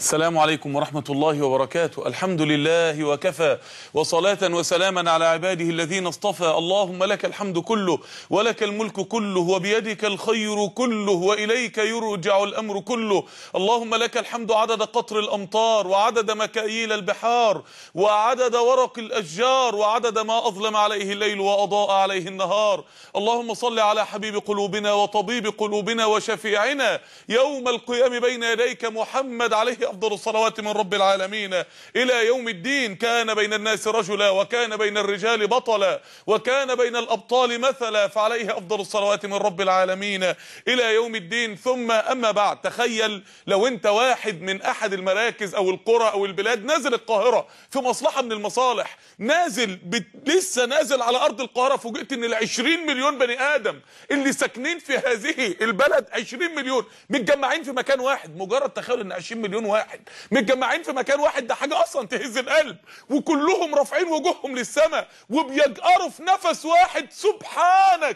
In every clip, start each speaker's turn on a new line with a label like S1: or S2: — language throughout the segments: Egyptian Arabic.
S1: السلام عليكم ورحمة الله وبركاته الحمد لله وكفى وصلاة وسلاما على عباده الذين اصطفى اللهم لك الحمد كله ولك الملك كله وبيدك الخير كله وإليك يرجع الأمر كله اللهم لك الحمد عدد قطر الأمطار وعدد مكاييل البحار وعدد ورق الأشجار وعدد ما أظلم عليه الليل وأضاء عليه النهار اللهم صل على حبيب قلوبنا وطبيب قلوبنا وشفيعنا يوم القيام بين يديك محمد عليه أفضل الصلوات من رب العالمين إلى يوم الدين كان بين الناس رجلا وكان بين الرجال بطلا وكان بين الأبطال مثلا فعليه أفضل الصلوات من رب العالمين إلى يوم الدين ثم أما بعد تخيل لو أنت واحد من أحد المراكز أو القرى أو البلاد نازل القاهرة في مصلحة من المصالح نازل بت... لسه نازل على أرض القاهرة فوجئت إن العشرين مليون بني آدم اللي ساكنين في هذه البلد عشرين مليون متجمعين في مكان واحد مجرد تخيل إن عشرين مليون واحد متجمعين في مكان واحد ده حاجة أصلا تهز القلب وكلهم رافعين وجوههم للسماء وبيجأروا في نفس واحد سبحانك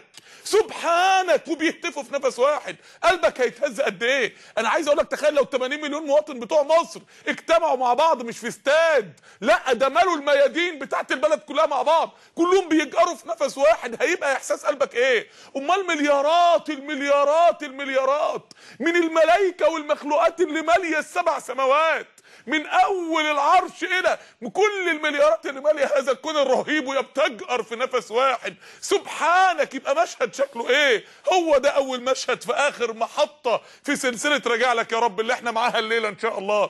S1: سبحانك وبيهتفوا في نفس واحد قلبك هيتهز قد ايه انا عايز اقول لك تخيل لو 80 مليون مواطن بتوع مصر اجتمعوا مع بعض مش في استاد لا ده مالوا الميادين بتاعت البلد كلها مع بعض كلهم بيجأروا في نفس واحد هيبقى احساس قلبك ايه امال مليارات المليارات المليارات من الملائكه والمخلوقات اللي ماليه السبع سماوات من اول العرش الى كل المليارات اللي ماليه هذا الكون الرهيب وهي بتجأر في نفس واحد سبحانك يبقى مشهد شكله ايه هو ده اول مشهد في اخر محطه في سلسله راجع لك يا رب اللي احنا معاها الليله ان شاء الله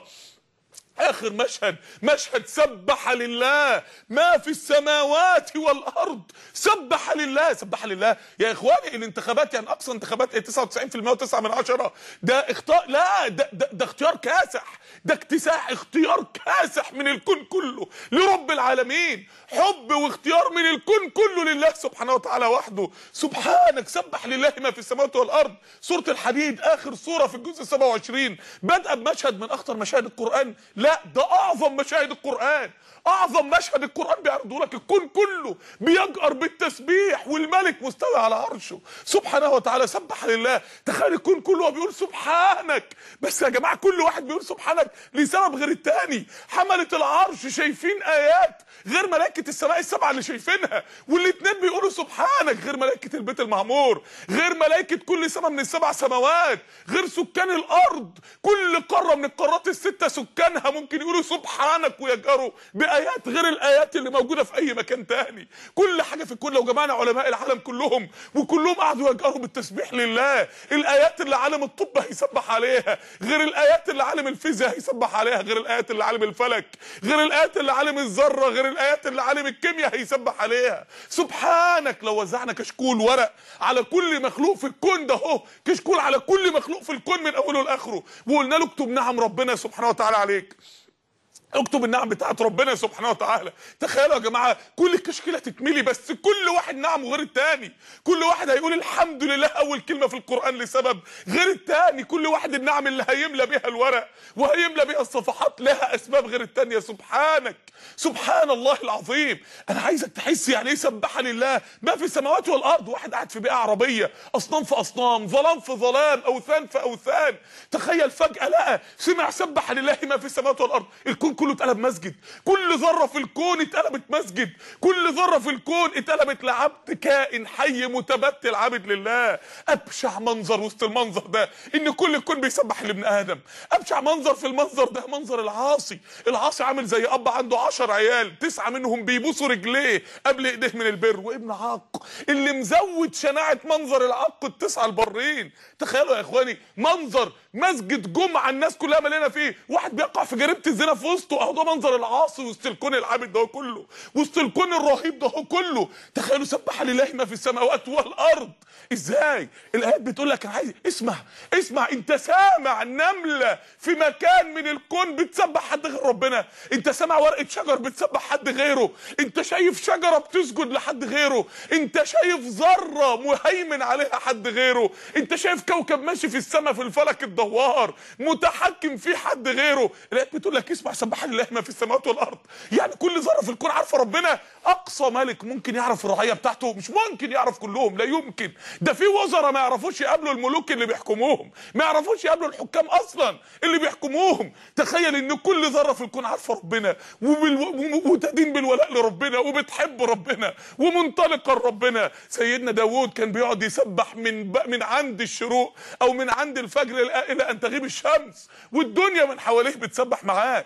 S1: اخر مشهد مشهد سبح لله ما في السماوات والارض سبح لله سبح لله يا اخواني الانتخابات يعني اقصى انتخابات ايه 99% و9 من عشرة ده اختار لا ده, ده, ده اختيار كاسح ده اكتساح اختيار كاسح من الكون كله لرب العالمين حب واختيار من الكون كله لله سبحانه وتعالى وحده سبحانك سبح لله ما في السماوات والارض سوره الحديد اخر سوره في الجزء 27 بدأ بمشهد من اخطر مشاهد القران لا ده اعظم مشاهد القرآن اعظم مشهد القرآن بيعرضه لك الكون كله بيجأر بالتسبيح والملك مستوي على عرشه سبحانه وتعالى سبح لله تخيل الكون كله بيقول سبحانك بس يا جماعة كل واحد بيقول سبحانك لسبب غير التاني حملة العرش شايفين ايات غير ملائكة السماء السبعة اللي شايفينها والاتنين بيقولوا سبحانك غير ملائكة البيت المعمور غير ملائكة كل سماء من السبع سماوات غير سكان الارض كل قارة من القارات الستة سكانها ممكن يقولوا سبحانك ويجأروا بآيات غير الآيات اللي موجودة في أي مكان تاني كل حاجة في الكون لو جمعنا علماء العالم كلهم وكلهم قعدوا يجأروا بالتسبيح لله الآيات اللي عالم الطب هيسبح عليها غير الآيات اللي عالم الفيزياء هيسبح عليها غير الآيات اللي عالم الفلك غير الآيات اللي عالم الذرة غير الآيات اللي عالم الكيمياء هيسبح عليها سبحانك لو وزعنا كشكول ورق على كل مخلوق في الكون ده اهو كشكول على كل مخلوق في الكون من أوله لآخره وقلنا له اكتب نعم ربنا سبحانه وتعالى عليك اكتب النعم بتاعت ربنا سبحانه وتعالى تخيلوا يا جماعه كل الكشكيله تتملي بس كل واحد نعم غير التاني كل واحد هيقول الحمد لله اول كلمه في القران لسبب غير التاني كل واحد النعم اللي هيملى بيها الورق وهيملى بيها الصفحات لها اسباب غير التانيه سبحانك سبحان الله العظيم انا عايزك تحس يعني ايه سبح لله ما في السماوات والارض واحد قاعد في بيئه عربيه اصنام في اصنام ظلام في ظلام اوثان في اوثان تخيل فجاه لقى سمع سبح لله ما في السماوات والارض الكون كله اتقلب مسجد كل ذره في الكون اتقلبت مسجد كل ذره في الكون اتقلبت لعبد كائن حي متبتل عابد لله ابشع منظر وسط المنظر ده ان كل الكون بيسبح لابن ادم ابشع منظر في المنظر ده منظر العاصي العاصي عامل زي اب عنده عشر عيال تسعه منهم بيبوسوا رجليه قبل ايديه من البر وابن عاق اللي مزود شناعه منظر العاق التسعه البرين تخيلوا يا اخواني منظر مسجد جمعه الناس كلها مليانه فيه واحد بيقع في جريمه الزنا في وسطه اهو ده منظر العاصي وسط الكون العابد ده كله وسط الكون الرهيب ده كله تخيلوا سبح لله ما في السماوات والارض ازاي الايات بتقول لك انا عايز اسمع اسمع انت سامع نمله في مكان من الكون بتسبح حد غير ربنا انت سامع ورقه شجر بتسبح حد غيره انت شايف شجره بتسجد لحد غيره انت شايف ذره مهيمن عليها حد غيره انت شايف كوكب ماشي في السماء في الفلك ده جوار متحكم فيه حد غيره الايات بتقول لك اسمع سبح لله ما في السماوات والارض يعني كل ذره في الكون عارفه ربنا اقصى ملك ممكن يعرف الرعيه بتاعته مش ممكن يعرف كلهم لا يمكن ده في وزراء ما يعرفوش يقابلوا الملوك اللي بيحكموهم ما يعرفوش يقابلوا الحكام اصلا اللي بيحكموهم تخيل ان كل ذره في الكون عارفه ربنا وبال... وتدين بالولاء لربنا وبتحب ربنا ومنطلقه لربنا سيدنا داوود كان بيقعد يسبح من ب... من عند الشروق او من عند الفجر الى ان تغيب الشمس والدنيا من حواليه بتسبح معاه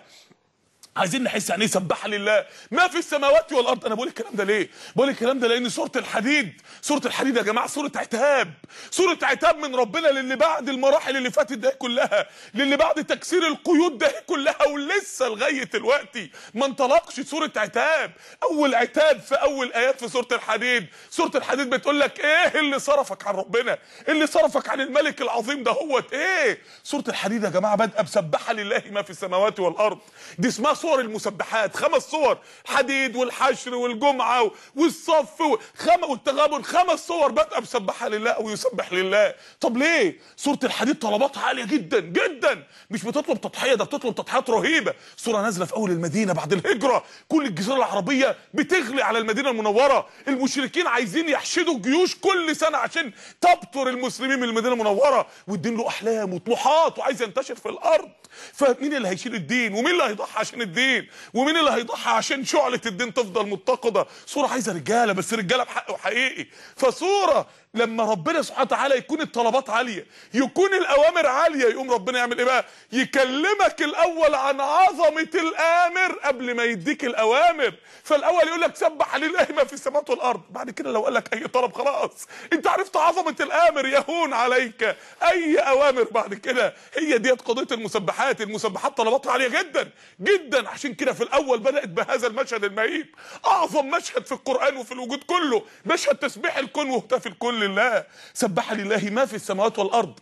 S1: عايزين نحس يعني ايه سبح لله ما في السماوات والارض انا بقول الكلام ده ليه بقول الكلام ده لان سوره الحديد سوره الحديد يا جماعه سوره عتاب سوره عتاب من ربنا للي بعد المراحل اللي فاتت ده كلها للي بعد تكسير القيود ده كلها ولسه لغايه دلوقتي ما انطلقش سوره عتاب اول عتاب في اول ايات في سوره الحديد سوره الحديد بتقول لك ايه اللي صرفك عن ربنا اللي صرفك عن الملك العظيم ده هوت ايه سوره الحديد يا جماعه بادئه بسبح لله ما في السماوات والارض دي اسمها صور المسبحات خمس صور حديد والحشر والجمعة والصف خم... والتغابن خمس صور بادئه بسبحها لله او يسبح لله طب ليه سورة الحديد طلباتها عالية جدا جدا مش بتطلب تضحية ده بتطلب تضحيات رهيبة سورة نازلة في اول المدينة بعد الهجرة كل الجزيرة العربية بتغلي على المدينة المنورة المشركين عايزين يحشدوا الجيوش كل سنة عشان تبطر المسلمين من المدينة المنورة والدين له احلام وطموحات وعايز ينتشر في الارض فمين اللي هيشيل الدين ومين اللي هيضحي عشان الدين ومين اللي هيضحي عشان شعلة الدين تفضل متقدة صورة عايزة رجالة بس رجالة بحق وحقيقي فصورة لما ربنا سبحانه وتعالى يكون الطلبات عالية يكون الأوامر عالية يقوم ربنا يعمل إيه بقى يكلمك الأول عن عظمة الآمر قبل ما يديك الأوامر فالأول يقول لك سبح لله ما في السماوات والأرض بعد كده لو قال لك أي طلب خلاص أنت عرفت عظمة الآمر يهون عليك أي أوامر بعد كده هي ديت قضية المسبحات المسبحات طلباتها عالية جدا جدا عشان كده في الأول بدأت بهذا المشهد المهيب أعظم مشهد في القرآن وفي الوجود كله مشهد تسبيح الكون وهتاف الكل لله سبح لله ما في السماوات والارض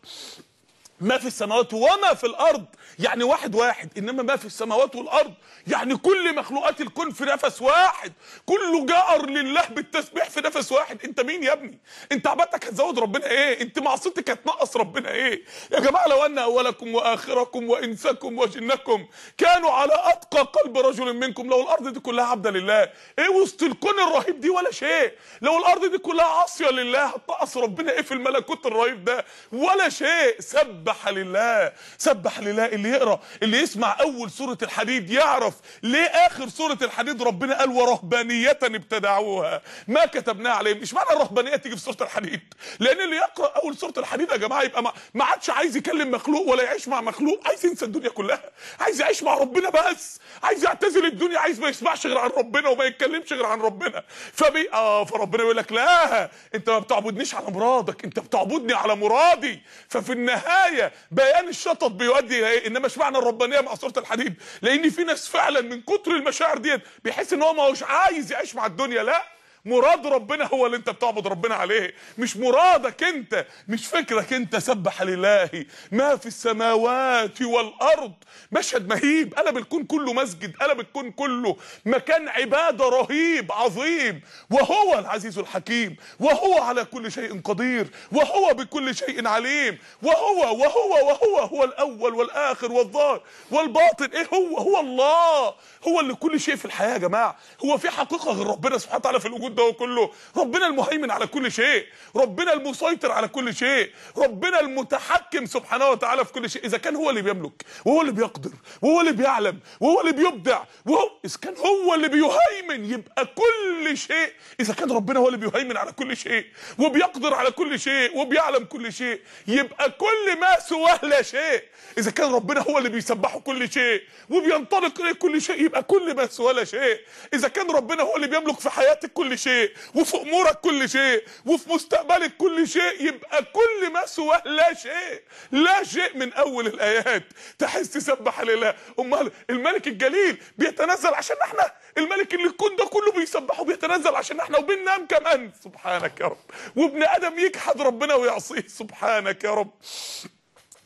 S1: ما في السماوات وما في الارض يعني واحد واحد انما ما في السماوات والارض يعني كل مخلوقات الكون في نفس واحد كله جأر لله بالتسبيح في نفس واحد انت مين يا ابني انت عبادتك هتزود ربنا ايه انت معصيتك هتنقص ربنا ايه يا جماعه لو ان اولكم واخركم وانسكم وجنكم كانوا على اتقى قلب رجل منكم لو الارض دي كلها عبده لله ايه وسط الكون الرهيب دي ولا شيء لو الارض دي كلها عاصيه لله هتنقص ربنا ايه في الملكوت الرهيب ده ولا شيء سبح لله سبح لله اللي يقرا اللي يسمع اول سوره الحديد يعرف ليه اخر سوره الحديد ربنا قال ورهبانيه ابتدعوها ما كتبناها عليهم مش معنى الرهبانيه تيجي في سوره الحديد لان اللي يقرا اول سوره الحديد يا جماعه يبقى ما, ما عادش عايز يكلم مخلوق ولا يعيش مع مخلوق عايز ينسى الدنيا كلها عايز يعيش مع ربنا بس عايز يعتزل الدنيا عايز ما يسمعش غير عن ربنا وما يتكلمش غير عن ربنا فبي اه فربنا يقول لك لا انت ما بتعبدنيش على مرادك انت بتعبدني على مرادي ففي النهايه بيان الشطط بيؤدي الى ايه انما اشمعنى الربانيه مع سوره الحديد لان في ناس فعلا من كتر المشاعر ديت بيحس ان هو ما هوش عايز يعيش مع الدنيا لا مراد ربنا هو اللي انت بتعبد ربنا عليه مش مرادك انت مش فكرك انت سبح لله ما في السماوات والارض مشهد مهيب قلب الكون كله مسجد قلب الكون كله مكان عباده رهيب عظيم وهو العزيز الحكيم وهو على كل شيء قدير وهو بكل شيء عليم وهو وهو وهو هو الاول والاخر والظاهر والباطن ايه هو هو الله هو اللي كل شيء في الحياه يا جماعه هو في حقيقه غير ربنا سبحانه وتعالى في الوجود ده كله ربنا المهيمن على كل شيء ربنا المسيطر على كل شيء ربنا المتحكم سبحانه وتعالى في كل شيء اذا كان هو اللي بيملك وهو اللي بيقدر وهو اللي بيعلم وهو اللي بيبدع وهو اذا كان هو اللي بيهيمن يبقى كل شيء اذا كان ربنا هو اللي بيهيمن على كل شيء وبيقدر على كل شيء وبيعلم كل شيء يبقى كل ما سواه لا شيء اذا كان ربنا هو اللي بيسبحه كل شيء وبينطلق اليه كل شيء يبقى كل ما سواه لا شيء اذا كان ربنا هو اللي بيملك في حياتك كل شيء وفي امورك كل شيء وفي مستقبلك كل شيء يبقى كل ما سواه لا شيء لا شيء من اول الايات تحس تسبح لله امال الملك الجليل بيتنزل عشان احنا الملك اللي الكون ده كله بيسبحه بيتنزل عشان احنا وبننام كمان سبحانك يا رب وابن ادم يجحد ربنا ويعصيه سبحانك يا رب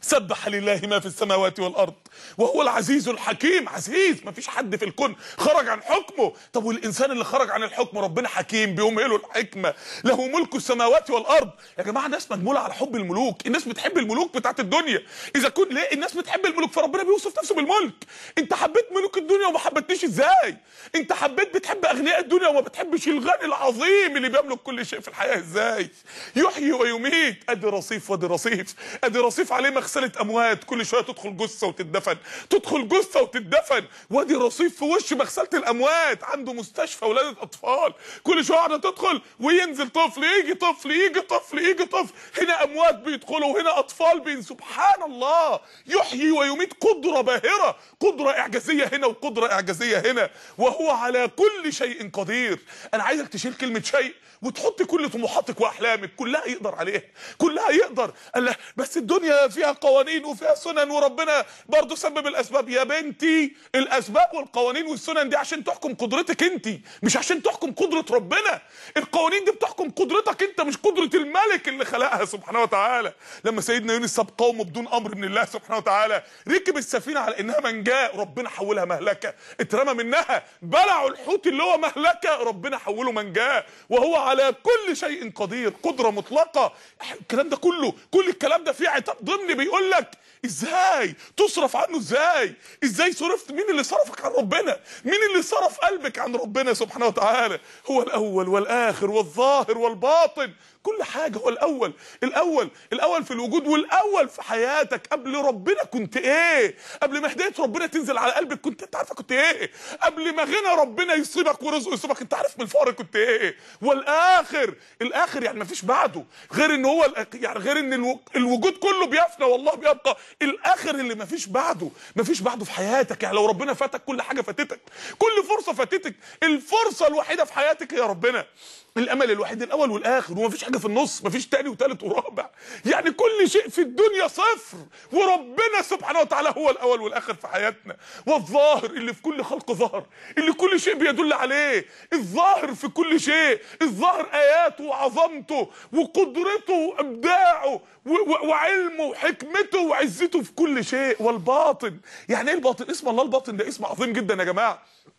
S1: سبح لله ما في السماوات والارض وهو العزيز الحكيم عزيز ما فيش حد في الكون خرج عن حكمه طب والانسان اللي خرج عن الحكم ربنا حكيم بيمهله الحكمه له ملك السماوات والارض يا جماعه الناس مجموله على حب الملوك الناس بتحب الملوك بتاعت الدنيا اذا كنت ليه الناس بتحب الملوك فربنا بيوصف نفسه بالملك انت حبيت ملوك الدنيا وما حبيتنيش ازاي انت حبيت بتحب اغنياء الدنيا وما بتحبش الغني العظيم اللي بيملك كل شيء في الحياه ازاي يحيي ويميت ادي رصيف وادي رصيف ادي رصيف عليه مغسله اموات كل شويه تدخل جثه وتدفن تدخل جثه وتدفن وادي رصيف في وش مغسله الاموات عنده مستشفى ولاده اطفال كل شويه واحده تدخل وينزل طفل يجي طفل يجي طفل يجي طفل هنا اموات بيدخلوا وهنا اطفال بين سبحان الله يحيي ويميت قدره باهره قدره اعجازيه هنا وقدره اعجازيه هنا وهو على كل شيء قدير انا عايزك تشيل كلمه شيء وتحط كل طموحاتك واحلامك كلها يقدر عليها كلها يقدر الله بس الدنيا فيها قوانين وفيها سنن وربنا برضه سبب الاسباب يا بنتي الاسباب والقوانين والسنن دي عشان تحكم قدرتك انت مش عشان تحكم قدره ربنا القوانين دي بتحكم قدرتك انت مش قدره الملك اللي خلقها سبحانه وتعالى لما سيدنا يونس ساب قومه بدون امر من الله سبحانه وتعالى ركب السفينه على انها منجاه ربنا حولها مهلكه اترمى منها بلعوا الحوت اللي هو مهلكه ربنا حوله منجاه وهو على كل شيء قدير قدره مطلقه الكلام ده كله كل الكلام ده فيه عتاب ضمني بيقول لك ازاي تصرف عنه ازاي ازاي صرفت مين اللي صرفك عن ربنا مين اللي صرف قلبك عن ربنا سبحانه وتعالى هو الاول والاخر والظاهر والباطن كل حاجه هو الاول الاول الاول في الوجود والاول في حياتك قبل ربنا كنت ايه قبل ما هدايه ربنا تنزل على قلبك كنت انت عارفه كنت ايه قبل ما غنى ربنا يصيبك ورزقه يصيبك انت عارف من الفقر كنت ايه والاخر الاخر يعني ما فيش بعده غير ان هو الأك- يعني غير ان الو- الوجود كله بيفنى والله بيبقى الاخر اللي ما فيش بعده ما فيش بعده في حياتك يعني لو ربنا فاتك كل حاجه فاتتك كل فرصه فاتتك الفرصه الوحيده في حياتك هي ربنا الامل الوحيد الاول والاخر ومفيش حاجه في النص مفيش تاني وتالت ورابع يعني كل شيء في الدنيا صفر وربنا سبحانه وتعالى هو الاول والاخر في حياتنا والظاهر اللي في كل خلق ظهر اللي كل شيء بيدل عليه الظاهر في كل شيء الظاهر اياته وعظمته وقدرته وابداعه و- و- وعلمه وحكمته وعزته في كل شيء والباطن يعني ايه الباطن اسم الله الباطن ده اسم عظيم جدا يا جماعه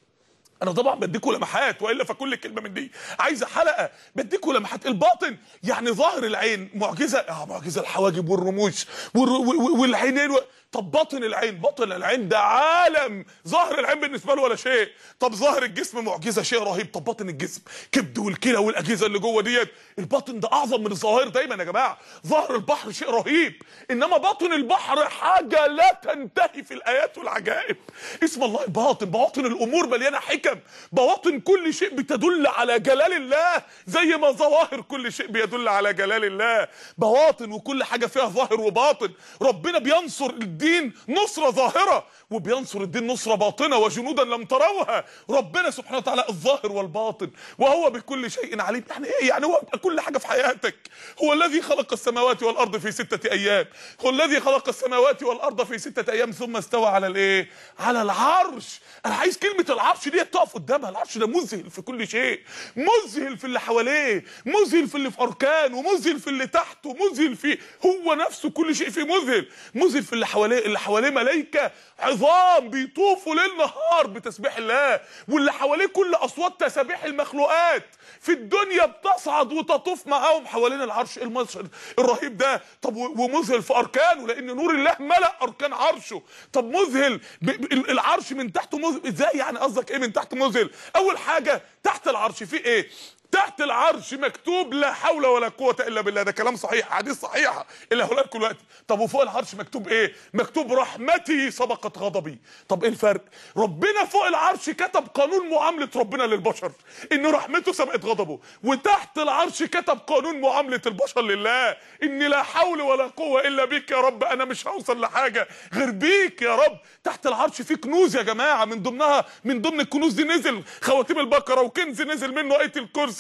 S1: انا طبعا بديكوا لمحات والا فكل كلمه من دي عايزه حلقه بديكوا لمحات الباطن يعني ظاهر العين معجزه اه معجزه الحواجب والرموش والر- و- و- والعينين و... طب باطن العين باطن العين ده عالم ظاهر العين بالنسبه له ولا شيء طب ظاهر الجسم معجزه شيء رهيب طب باطن الجسم كبد والكلى والاجهزه اللي جوه ديت الباطن ده اعظم من الظواهر دايما يا جماعه ظاهر البحر شيء رهيب انما باطن البحر حاجه لا تنتهي في الايات والعجائب اسم الله الباطن بواطن الامور مليانه حكم بواطن كل شيء بتدل على جلال الله زي ما ظواهر كل شيء بيدل على جلال الله بواطن وكل حاجه فيها ظاهر وباطن ربنا بينصر الدين نصره ظاهره وبينصر الدين نصره باطنه وجنودا لم تروها ربنا سبحانه وتعالى الظاهر والباطن وهو بكل شيء عليم يعني ايه يعني هو كل حاجه في حياتك هو الذي خلق السماوات والارض في سته ايام هو الذي خلق السماوات والارض في سته ايام ثم استوى على الايه على العرش انا عايز كلمه العرش دي تقف قدامها العرش ده مذهل في كل شيء مذهل في اللي حواليه مذهل في اللي في اركانه مذهل في اللي تحته مذهل في هو نفسه كل شيء فيه مذهل مذهل في اللي حواليه اللي حواليه ملائكه عظام بيطوفوا ليل نهار بتسبيح الله واللي حواليه كل اصوات تسابيح المخلوقات في الدنيا بتصعد وتطوف معاهم حوالين العرش المشهد الرهيب ده طب و- ومذهل في اركانه لان نور الله ملا اركان عرشه طب مذهل ب- ب- ال- العرش من تحته مذهل ازاي يعني قصدك ايه من تحت مذهل اول حاجه تحت العرش فيه ايه تحت العرش مكتوب لا حول ولا قوة إلا بالله ده كلام صحيح حديث صحيحة اللي هقولها لكم دلوقتي طب وفوق العرش مكتوب إيه؟ مكتوب رحمتي سبقت غضبي طب إيه الفرق؟ ربنا فوق العرش كتب قانون معاملة ربنا للبشر إن رحمته سبقت غضبه وتحت العرش كتب قانون معاملة البشر لله إن لا حول ولا قوة إلا بك يا رب أنا مش هوصل لحاجة غير بيك يا رب تحت العرش في كنوز يا جماعة من ضمنها من ضمن الكنوز دي نزل خواتيم البقرة وكنز نزل منه آية الكرسي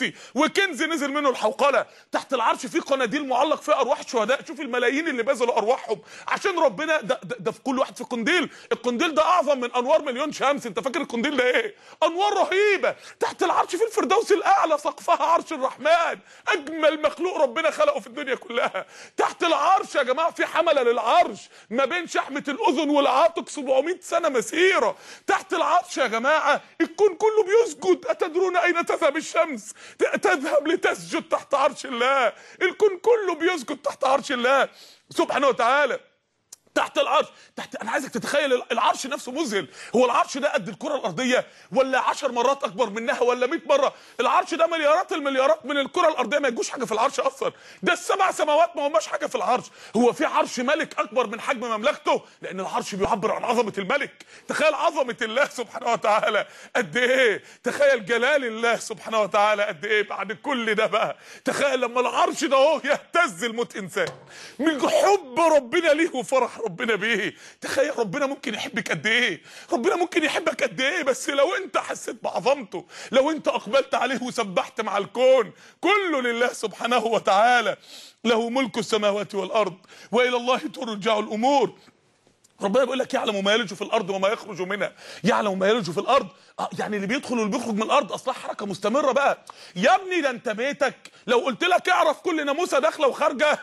S1: كرسي وكنز نزل منه الحوقله تحت العرش في قناديل معلق فيها ارواح الشهداء شوف الملايين اللي بذلوا ارواحهم عشان ربنا ده, ده, ده في كل واحد في قنديل القنديل ده اعظم من انوار مليون شمس انت فاكر القنديل ده ايه انوار رهيبه تحت العرش في الفردوس الاعلى سقفها عرش الرحمن اجمل مخلوق ربنا خلقه في الدنيا كلها تحت العرش يا جماعه في حمله للعرش ما بين شحمه الاذن والعاتق 700 سنه مسيره تحت العرش يا جماعه الكون كله بيسجد اتدرون اين تذهب الشمس تذهب لتسجد تحت عرش الله الكون كله بيسجد تحت عرش الله سبحانه وتعالى تحت العرش تحت انا عايزك تتخيل العرش نفسه مذهل هو العرش ده قد الكره الارضيه ولا 10 مرات اكبر منها ولا 100 مره العرش ده مليارات المليارات من الكره الارضيه ما يجوش حاجه في العرش اصلا ده السبع سماوات ما هماش حاجه في العرش هو في عرش ملك اكبر من حجم مملكته لان العرش بيعبر عن عظمه الملك تخيل عظمه الله سبحانه وتعالى قد ايه تخيل جلال الله سبحانه وتعالى قد ايه بعد كل ده بقى تخيل لما العرش ده اهو يهتز الموت انسان من حب ربنا ليه وفرح ربنا بيه تخيل ربنا ممكن يحبك قد ايه ربنا ممكن يحبك قد ايه بس لو انت حسيت بعظمته لو انت اقبلت عليه وسبحت مع الكون كله لله سبحانه وتعالى له ملك السماوات والارض والى الله ترجع الامور ربنا بيقول لك يعلم ما يلج في الارض وما يخرج منها يعلم ما يلج في الارض اه يعني اللي بيدخل واللي بيخرج من الارض اصلا حركه مستمره بقى يا ابني ده انت بيتك لو قلت لك اعرف كل ناموسه داخله وخارجه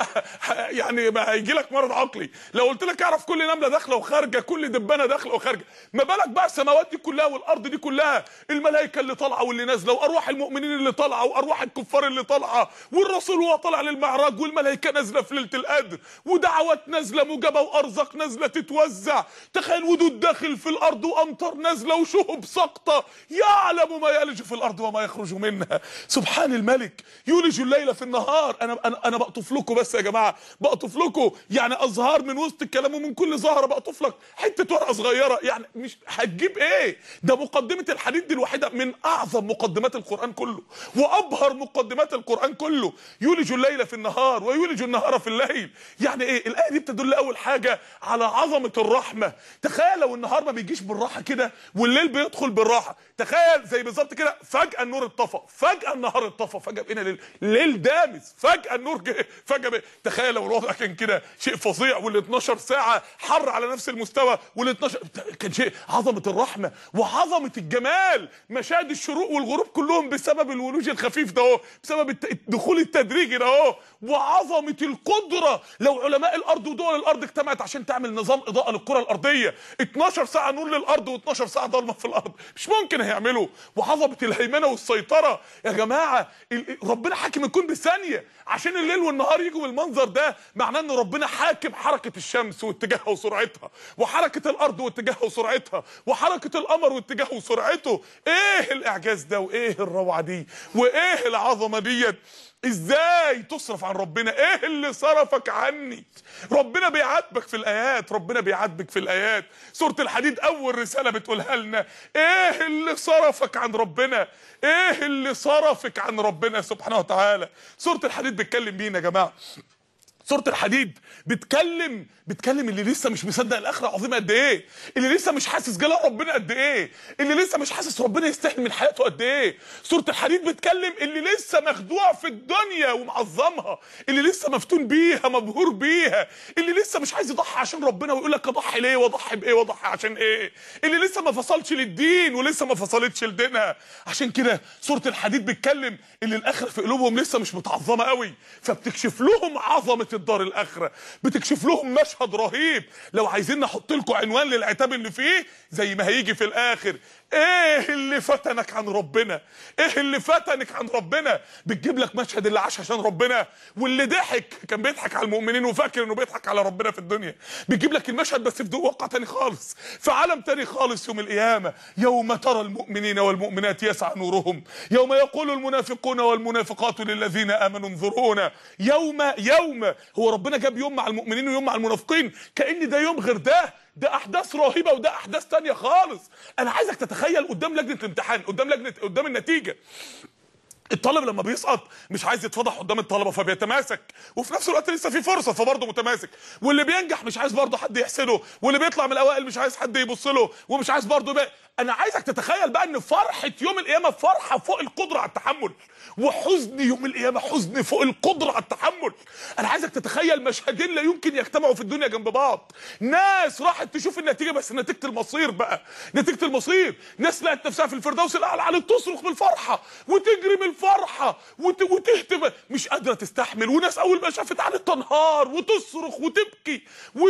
S1: يعني ما هيجي لك مرض عقلي لو قلت لك اعرف كل نمله داخله وخارجه كل دبانه داخله وخارجه ما بالك بقى السماوات دي كلها والارض دي كلها الملائكه اللي طالعه واللي نازله وارواح المؤمنين اللي طالعه وارواح الكفار اللي طالعه والرسول وهو طالع للمعراج والملائكه نازله في ليله القدر ودعوات نازله مجابه وارزاق نازله تتوزع تخيل ودود داخل في الارض وامطار نازله وشهب سقطه يعلم ما يلج في الارض وما يخرج منها سبحان الملك يولج الليل في النهار انا انا انا بقطف لكم بس يا جماعه بقطف لكم يعني ازهار من وسط الكلام ومن كل زهره بقطف لك حته ورقه صغيره يعني مش هتجيب ايه ده مقدمه الحديد دي الوحيده من اعظم مقدمات القران كله وابهر مقدمات القران كله يولج الليل في النهار ويولج النهار في الليل يعني ايه الايه دي بتدل اول حاجه على عظمه الرحمه تخيل لو النهار ما بيجيش بالراحه كده والليل بيدخل بالراحه تخيل زي بالظبط كده فجاه النور اتطفى فجاه النهار اتطفى فجاه بقينا ليل ليل دامس فجاه النور جه فجاه بقى. تخيل لو الوضع كان كده شيء فظيع وال 12 ساعه حر على نفس المستوى وال 12 كان شيء عظمه الرحمه وعظمه الجمال مشاهد الشروق والغروب كلهم بسبب الولوج الخفيف ده اهو بسبب الدخول التدريجي ده اهو وعظمه القدره لو علماء الارض ودول الارض اجتمعت عشان تعمل نظام اضاءه للكره الارضيه 12 ساعه نور للارض و12 ساعه ضلمه في الارض مش ممكن هيعملوا وعظمه الهيمنه والسيطره يا جماعه ربنا حاكم الكون بثانيه عشان الليل والنهار يجوا بالمنظر ده معناه ان ربنا حاكم حركه الشمس واتجاهها وسرعتها وحركه الارض واتجاهها وسرعتها وحركه القمر واتجاهه وسرعته ايه الاعجاز ده وايه الروعه دي وايه العظمه ديت ازاي تصرف عن ربنا ايه اللي صرفك عني ربنا بيعاتبك في الايات ربنا بيعاتبك في الايات سوره الحديد اول رساله بتقولها لنا ايه اللي صرفك عن ربنا ايه اللي صرفك عن ربنا سبحانه وتعالى سوره الحديد بتكلم بينا يا جماعه سوره الحديد بتكلم بتكلم اللي لسه مش مصدق الاخره عظيمه قد ايه اللي لسه مش حاسس جلال ربنا قد ايه اللي لسه مش حاسس ربنا يستاهل من حياته قد ايه سوره الحديد بتكلم اللي لسه مخدوع في الدنيا ومعظمها اللي لسه مفتون بيها مبهور بيها اللي لسه مش عايز يضحي عشان ربنا ويقول لك اضحي ليه واضحي بايه واضحي عشان ايه اللي لسه ما فصلش للدين ولسه ما فصلتش لدينها عشان كده سوره الحديد بتكلم اللي الاخره في قلوبهم لسه مش متعظمه قوي فبتكشف لهم عظمه الدار الاخره بتكشف لهم مشهد رهيب لو عايزين نحط لكم عنوان للعتاب اللي فيه زي ما هيجي في الاخر ايه اللي فتنك عن ربنا ايه اللي فتنك عن ربنا بتجيب لك مشهد اللي عاش عشان ربنا واللي ضحك كان بيضحك على المؤمنين وفاكر انه بيضحك على ربنا في الدنيا بتجيب لك المشهد بس في واقع تاني خالص في عالم تاني خالص يوم القيامه يوم ترى المؤمنين والمؤمنات يسعى نورهم يوم يقول المنافقون والمنافقات للذين امنوا انظرونا يوم يوم هو ربنا جاب يوم مع المؤمنين ويوم مع المنافقين كان ده يوم غير ده ده احداث رهيبه وده احداث تانية خالص انا عايزك تتخيل قدام لجنه الامتحان قدام لجنه قدام النتيجه الطالب لما بيسقط مش عايز يتفضح قدام الطلبه فبيتماسك وفي نفس الوقت لسه في فرصه فبرضه متماسك واللي بينجح مش عايز برضه حد يحسده واللي بيطلع من الاوائل مش عايز حد يبص له ومش عايز برضه بقى. انا عايزك تتخيل بقى ان فرحه يوم القيامه فرحه فوق القدره على التحمل وحزن يوم القيامه حزن فوق القدره على التحمل انا عايزك تتخيل مشهدين لا يمكن يجتمعوا في الدنيا جنب بعض ناس راحت تشوف النتيجه بس نتيجه المصير بقى نتيجه المصير ناس لقت نفسها في الفردوس الاعلى عليك تصرخ من الفرحه وتجري من الفرحه وت... وتهتم مش قادره تستحمل وناس اول ما شافت عليك تنهار وتصرخ وتبكي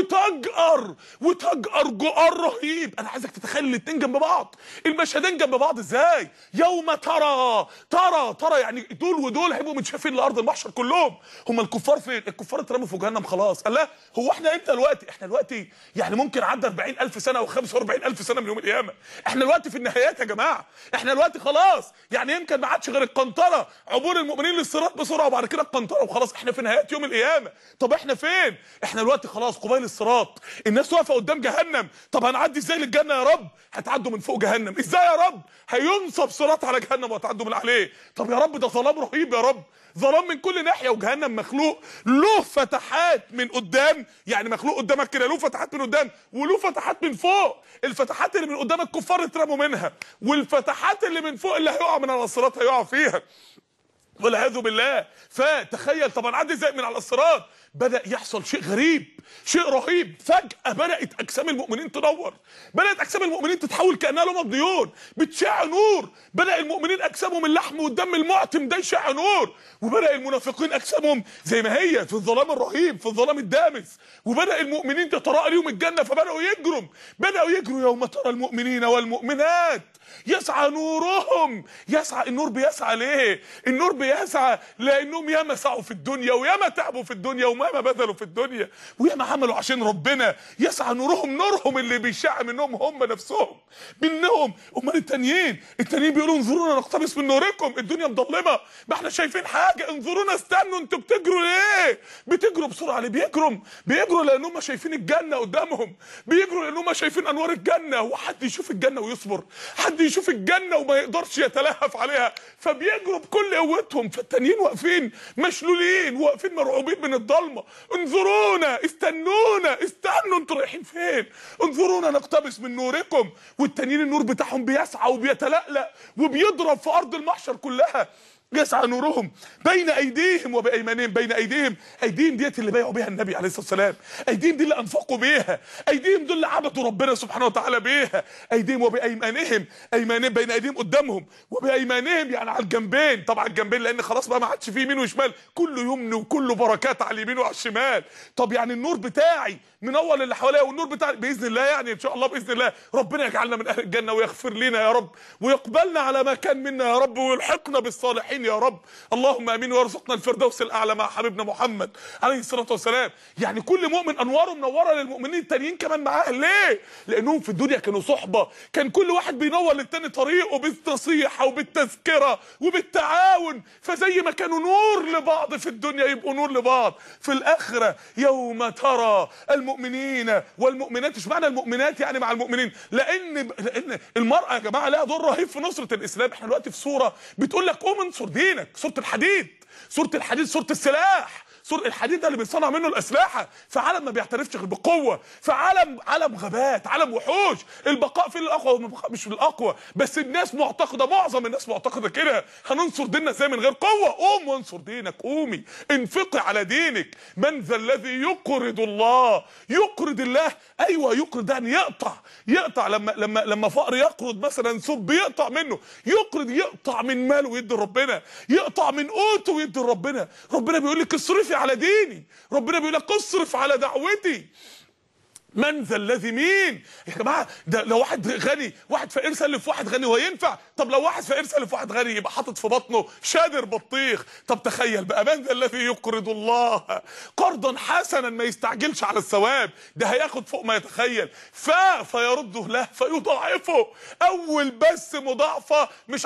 S1: وتجأر وتجأر جؤار رهيب انا عايزك تتخيل الاتنين جنب بعض المشهدين جنب بعض ازاي يوم ترى ترى ترى يعني دول ودول هيبقوا متشافين لارض المحشر كلهم هم الكفار فين الكفار اترموا في جهنم خلاص قال لا هو احنا امتى دلوقتي احنا دلوقتي يعني ممكن عدى 40000 سنه او 45000 سنه من يوم القيامه احنا دلوقتي في النهايات يا جماعه احنا دلوقتي خلاص يعني يمكن ما عادش غير القنطره عبور المؤمنين للصراط بسرعه وبعد كده القنطره وخلاص احنا في نهايات يوم القيامه طب احنا فين احنا دلوقتي خلاص قبيل الصراط الناس واقفه قدام جهنم طب هنعدي ازاي للجنه يا رب هتعدوا من فوق جهنم ازاي يا رب هينصب صراط على جهنم وهتعدوا من عليه طب يا رب ده ظلام رهيب يا رب ظلام من كل ناحيه وجهنم مخلوق له فتحات من قدام يعني مخلوق قدامك كده له فتحات من قدام وله فتحات من فوق الفتحات اللي من قدام الكفار اترموا منها والفتحات اللي من فوق اللي هيقع من على الصراط هيقع فيها والعياذ بالله فتخيل طب هنعدي ازاي من على الصراط بدا يحصل شيء غريب شيء رهيب فجاه بدات اجسام المؤمنين تنور بدات اجسام المؤمنين تتحول كانها لهم ضيون بتشع نور بدا المؤمنين اجسامهم اللحم والدم المعتم ده يشع نور وبدا المنافقين اجسامهم زي ما هي في الظلام الرهيب في الظلام الدامس وبدا المؤمنين تتراءى لهم الجنه فبداوا يجروا بداوا يجروا يوم ترى المؤمنين والمؤمنات يسعى نورهم يسعى النور بيسعى ليه النور بيسعى لانهم ياما سعوا في الدنيا وياما تعبوا في الدنيا وياما بذلوا في الدنيا وياما عملوا عشان ربنا يسعى نورهم نورهم اللي بيشع منهم هم نفسهم منهم امال التانيين التانيين بيقولوا انظرونا نقتبس من نوركم الدنيا مظلمه ما احنا شايفين حاجه انظرونا استنوا انتوا بتجروا ليه بتجروا بسرعه ليه بيجروا بيجروا لانهم شايفين الجنه قدامهم بيجروا لانهم شايفين انوار الجنه هو حد يشوف الجنه ويصبر حد يشوف الجنه وما يقدرش يتلهف عليها فبيجروا بكل قوتهم فالتانيين واقفين مشلولين واقفين مرعوبين من الضلمه انظرونا استنونا استنوا انتوا رايحين فين انظرونا نقتبس من نوركم والتانيين النور بتاعهم بيسعى وبيتلألأ وبيضرب في ارض المحشر كلها يسعى نورهم بين ايديهم وبايمانهم بين ايديهم ايديهم ديت اللي بايعوا بيها النبي عليه الصلاه والسلام ايديهم دي اللي انفقوا بيها ايديهم دول اللي عبدوا ربنا سبحانه وتعالى بيها ايديهم وبايمانهم ايمانهم بين ايديهم قدامهم وبايمانهم يعني على الجنبين طبعا الجنبين لان خلاص بقى ما عادش فيه يمين وشمال كله يمن وكله بركات على اليمين وعلى الشمال طب يعني النور بتاعي منور اللي حواليا والنور بتاعي باذن الله يعني ان شاء الله باذن الله ربنا يجعلنا من اهل الجنه ويغفر لنا يا رب ويقبلنا على ما كان منا يا رب ويلحقنا بالصالحين يا رب اللهم امين وارزقنا الفردوس الاعلى مع حبيبنا محمد عليه الصلاه والسلام يعني كل مؤمن انواره منوره للمؤمنين التانيين كمان معاه ليه لانهم في الدنيا كانوا صحبه كان كل واحد بينور للتاني طريقه بالنصيحه وبالتذكره وبالتعاون فزي ما كانوا نور لبعض في الدنيا يبقوا نور لبعض في الاخره يوم ترى المؤمنين والمؤمنات مش معنى المؤمنات يعني مع المؤمنين لان لان المراه يا جماعه لها دور رهيب في نصره الاسلام احنا دلوقتي في صوره بتقول لك قوم انصر دينك سوره الحديد سوره الحديد سوره السلاح سور الحديد ده اللي بيصنع منه الاسلحه في عالم ما بيعترفش غير بالقوه في عالم عالم غابات عالم وحوش البقاء في الاقوى والبقاء مش في الاقوى بس الناس معتقده معظم الناس معتقده كده هننصر ديننا ازاي من غير قوه قوم وانصر دينك قومي انفقي على دينك من ذا الذي يقرض الله يقرض الله ايوه يقرض يعني يقطع يقطع لما لما لما فقر يقرض مثلا سب يقطع منه يقرض يقطع من ماله ويدي ربنا يقطع من قوته ويدي ربنا ربنا بيقول لك اصرفي على ديني ربنا بيقول لك اصرف على دعوتي من ذا الذي مين يا جماعه ده لو واحد غني واحد فقير سلف واحد غني هو ينفع طب لو واحد فقير سلف واحد غني يبقى حاطط في بطنه شادر بطيخ طب تخيل بقى من ذا الذي يقرض الله قرضا حسنا ما يستعجلش على الثواب ده هياخد فوق ما يتخيل ف فيرده له فيضاعفه اول بس مضاعفه مش 10%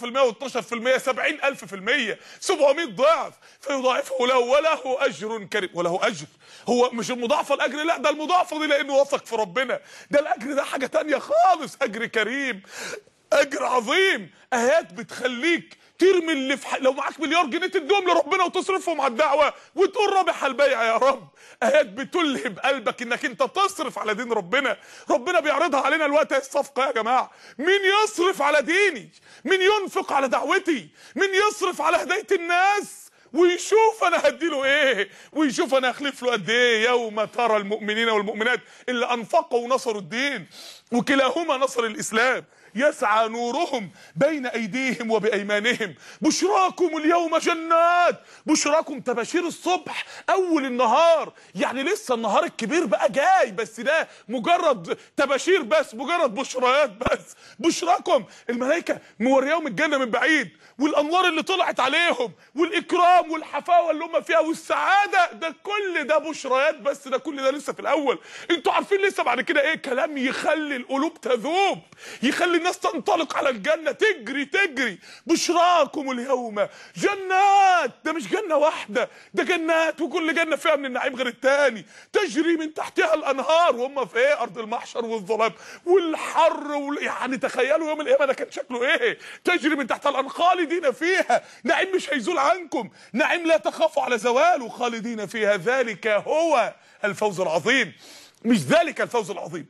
S1: و12% 70000 في المية 700 ضعف فيضاعفه له وله اجر كريم وله اجر هو مش المضاعفه الاجر لا ده المضاعفه دي لانه وثق في ربنا ده الاجر ده حاجه تانية خالص اجر كريم اجر عظيم ايات بتخليك ترمي اللي في ح... لو معاك مليار جنيه تديهم لربنا وتصرفهم على الدعوه وتقول رابح البيع يا رب ايات بتلهب قلبك انك انت تصرف على دين ربنا ربنا بيعرضها علينا الوقت هي الصفقه يا جماعه مين يصرف على ديني مين ينفق على دعوتي مين يصرف على هدايه الناس ويشوف انا هديله ايه ويشوف انا هخلف له قد ايه يوم ترى المؤمنين والمؤمنات اللي انفقوا ونصروا الدين وكلاهما نصر الاسلام يسعى نورهم بين ايديهم وبايمانهم بشراكم اليوم جنات بشراكم تباشير الصبح اول النهار يعني لسه النهار الكبير بقى جاي بس ده مجرد تباشير بس مجرد بشريات بس بشراكم الملائكه مورياهم الجنه من بعيد والانوار اللي طلعت عليهم والاكرام والحفاوه اللي هم فيها والسعاده ده كل ده بشريات بس ده كل ده لسه في الاول انتوا عارفين لسه بعد كده ايه كلام يخلي القلوب تذوب يخلي الناس تنطلق على الجنه تجري تجري بشراكم اليوم جنات ده مش جنه واحده ده جنات وكل جنه فيها من النعيم غير التاني تجري من تحتها الانهار وهم في ايه ارض المحشر والظلام والحر وال... يعني تخيلوا يوم القيامه ده كان شكله ايه تجري من تحتها الانهار خالدين فيها نعيم مش هيزول عنكم نعيم لا تخافوا على زواله خالدين فيها ذلك هو الفوز العظيم مش ذلك الفوز العظيم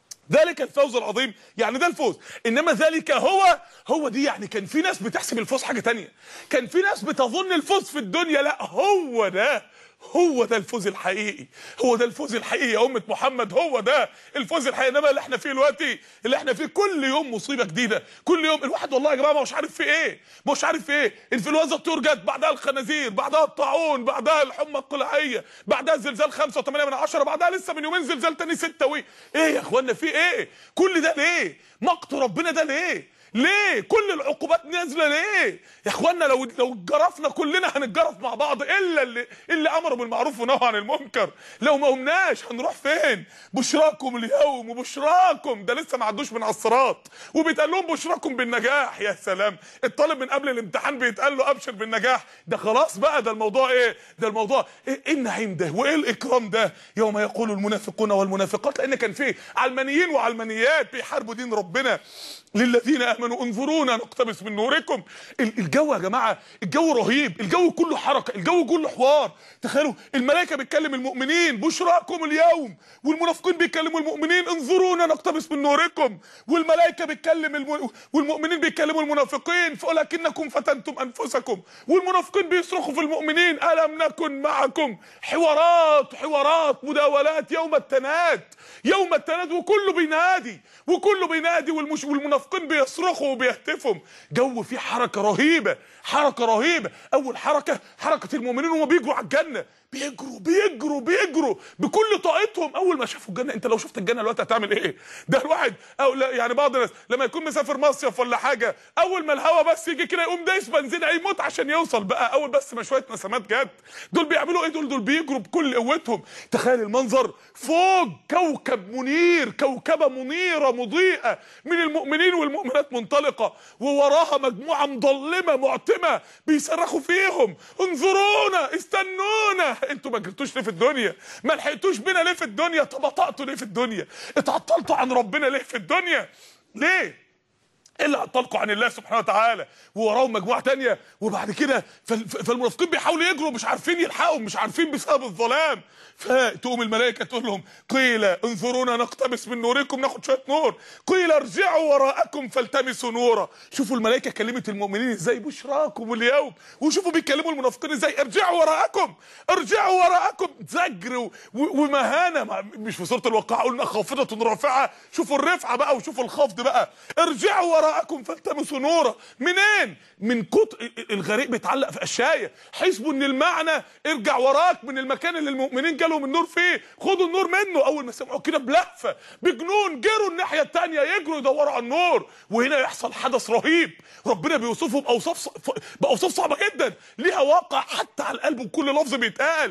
S1: ذلك الفوز العظيم يعني ده الفوز انما ذلك هو هو دي يعني كان في ناس بتحسب الفوز حاجه تانية كان في ناس بتظن الفوز في الدنيا لا هو ده هو ده الفوز الحقيقي هو ده الفوز الحقيقي يا امه محمد هو ده الفوز الحقيقي انما اللي احنا فيه دلوقتي اللي احنا فيه كل يوم مصيبه جديده كل يوم الواحد والله يا جماعه ما مش عارف في ايه مش عارف في ايه انفلونزا الطيور جت بعدها الخنازير بعدها الطاعون بعدها الحمى القلعيه بعدها الزلزال 5.8 من 10 بعدها لسه من يومين زلزال تاني 6 و ايه يا اخوانا في ايه كل ده ليه مقت ربنا ده ليه ليه كل العقوبات نازله ليه يا اخوانا لو لو اتجرفنا كلنا هنتجرف مع بعض الا اللي اللي امروا بالمعروف ونهوا عن المنكر لو ما قمناش هنروح فين بشراكم اليوم وبشراكم ده لسه ما عدوش من على الصراط وبيتقال لهم بشراكم بالنجاح يا سلام الطالب من قبل الامتحان بيتقال له ابشر بالنجاح ده خلاص بقى ده الموضوع ايه ده الموضوع ايه إيه النعيم ده وايه الاكرام ده يوم يقول المنافقون والمنافقات لان كان فيه علمانيين وعلمانيات بيحاربوا دين ربنا للذين امنوا انظرونا نقتبس من نوركم ال- الجو يا جماعه الجو رهيب الجو كله حركه الجو كله حوار تخيلوا الملائكه بتكلم المؤمنين بشراكم اليوم والمنافقين بيكلموا المؤمنين انظرونا نقتبس من نوركم والملائكه بتكلم الم... والمؤمنين بيكلموا المنافقين ولكنكم فتنتم انفسكم والمنافقين بيصرخوا في المؤمنين الم نكن معكم حوارات حوارات مداولات يوم التناد يوم التناد وكله بينادي وكله بينادي والمش... والمنافقين بيصرخوا وبيهتفوا جو فيه حركه رهيبه حركه رهيبه اول حركه حركه المؤمنين وهم بيجروا على الجنه بيجروا بيجروا بيجروا بكل طاقتهم اول ما شافوا الجنه انت لو شفت الجنه دلوقتي هتعمل ايه ده الواحد او لا يعني بعض الناس لما يكون مسافر مصيف ولا حاجه اول ما الهوا بس يجي كده يقوم دايس بنزين هيموت عشان يوصل بقى اول بس ما شويه نسمات جت دول بيعملوا ايه دول دول بيجروا بكل قوتهم تخيل المنظر فوق كوكب منير كوكبه منيره مضيئه من المؤمنين والمؤمنات منطلقه ووراها مجموعه مظلمه معتمه بيصرخوا فيهم انظرونا استنونا انتوا ما جريتوش ليه في الدنيا ما لحقتوش بينا ليه في الدنيا تبطأتوا ليه في الدنيا اتعطلتوا عن ربنا ليه في الدنيا ليه اللي عطلكوا عن الله سبحانه وتعالى ووراهم مجموعه تانية وبعد كده فال- فالمنافقين بيحاولوا يجروا مش عارفين يلحقوا مش عارفين بسبب الظلام فتقوم الملائكه تقول لهم قيل انظرونا نقتبس من نوركم ناخد شويه نور قيل ارجعوا وراءكم فالتمسوا نورا شوفوا الملائكه كلمت المؤمنين ازاي بشراكم اليوم وشوفوا بيكلموا المنافقين ازاي ارجعوا وراءكم ارجعوا وراءكم زجر و- و- ومهانه ما- مش في سوره الواقعه قلنا خافضه رافعه شوفوا الرفعه بقى وشوفوا الخفض بقى ارجعوا وراءكم فالتمسوا نورا منين من كتر الغريق بيتعلق في قشايه حسبوا ان المعنى ارجع وراك من المكان اللي المؤمنين جالهم النور فيه خدوا النور منه اول ما سمعوا كده بلهفه بجنون جروا الناحيه الثانيه يجروا يدوروا على النور وهنا يحصل حدث رهيب ربنا بيوصفه باوصاف ص- باوصاف صعبه جدا ليها واقع حتى على القلب وكل لفظ بيتقال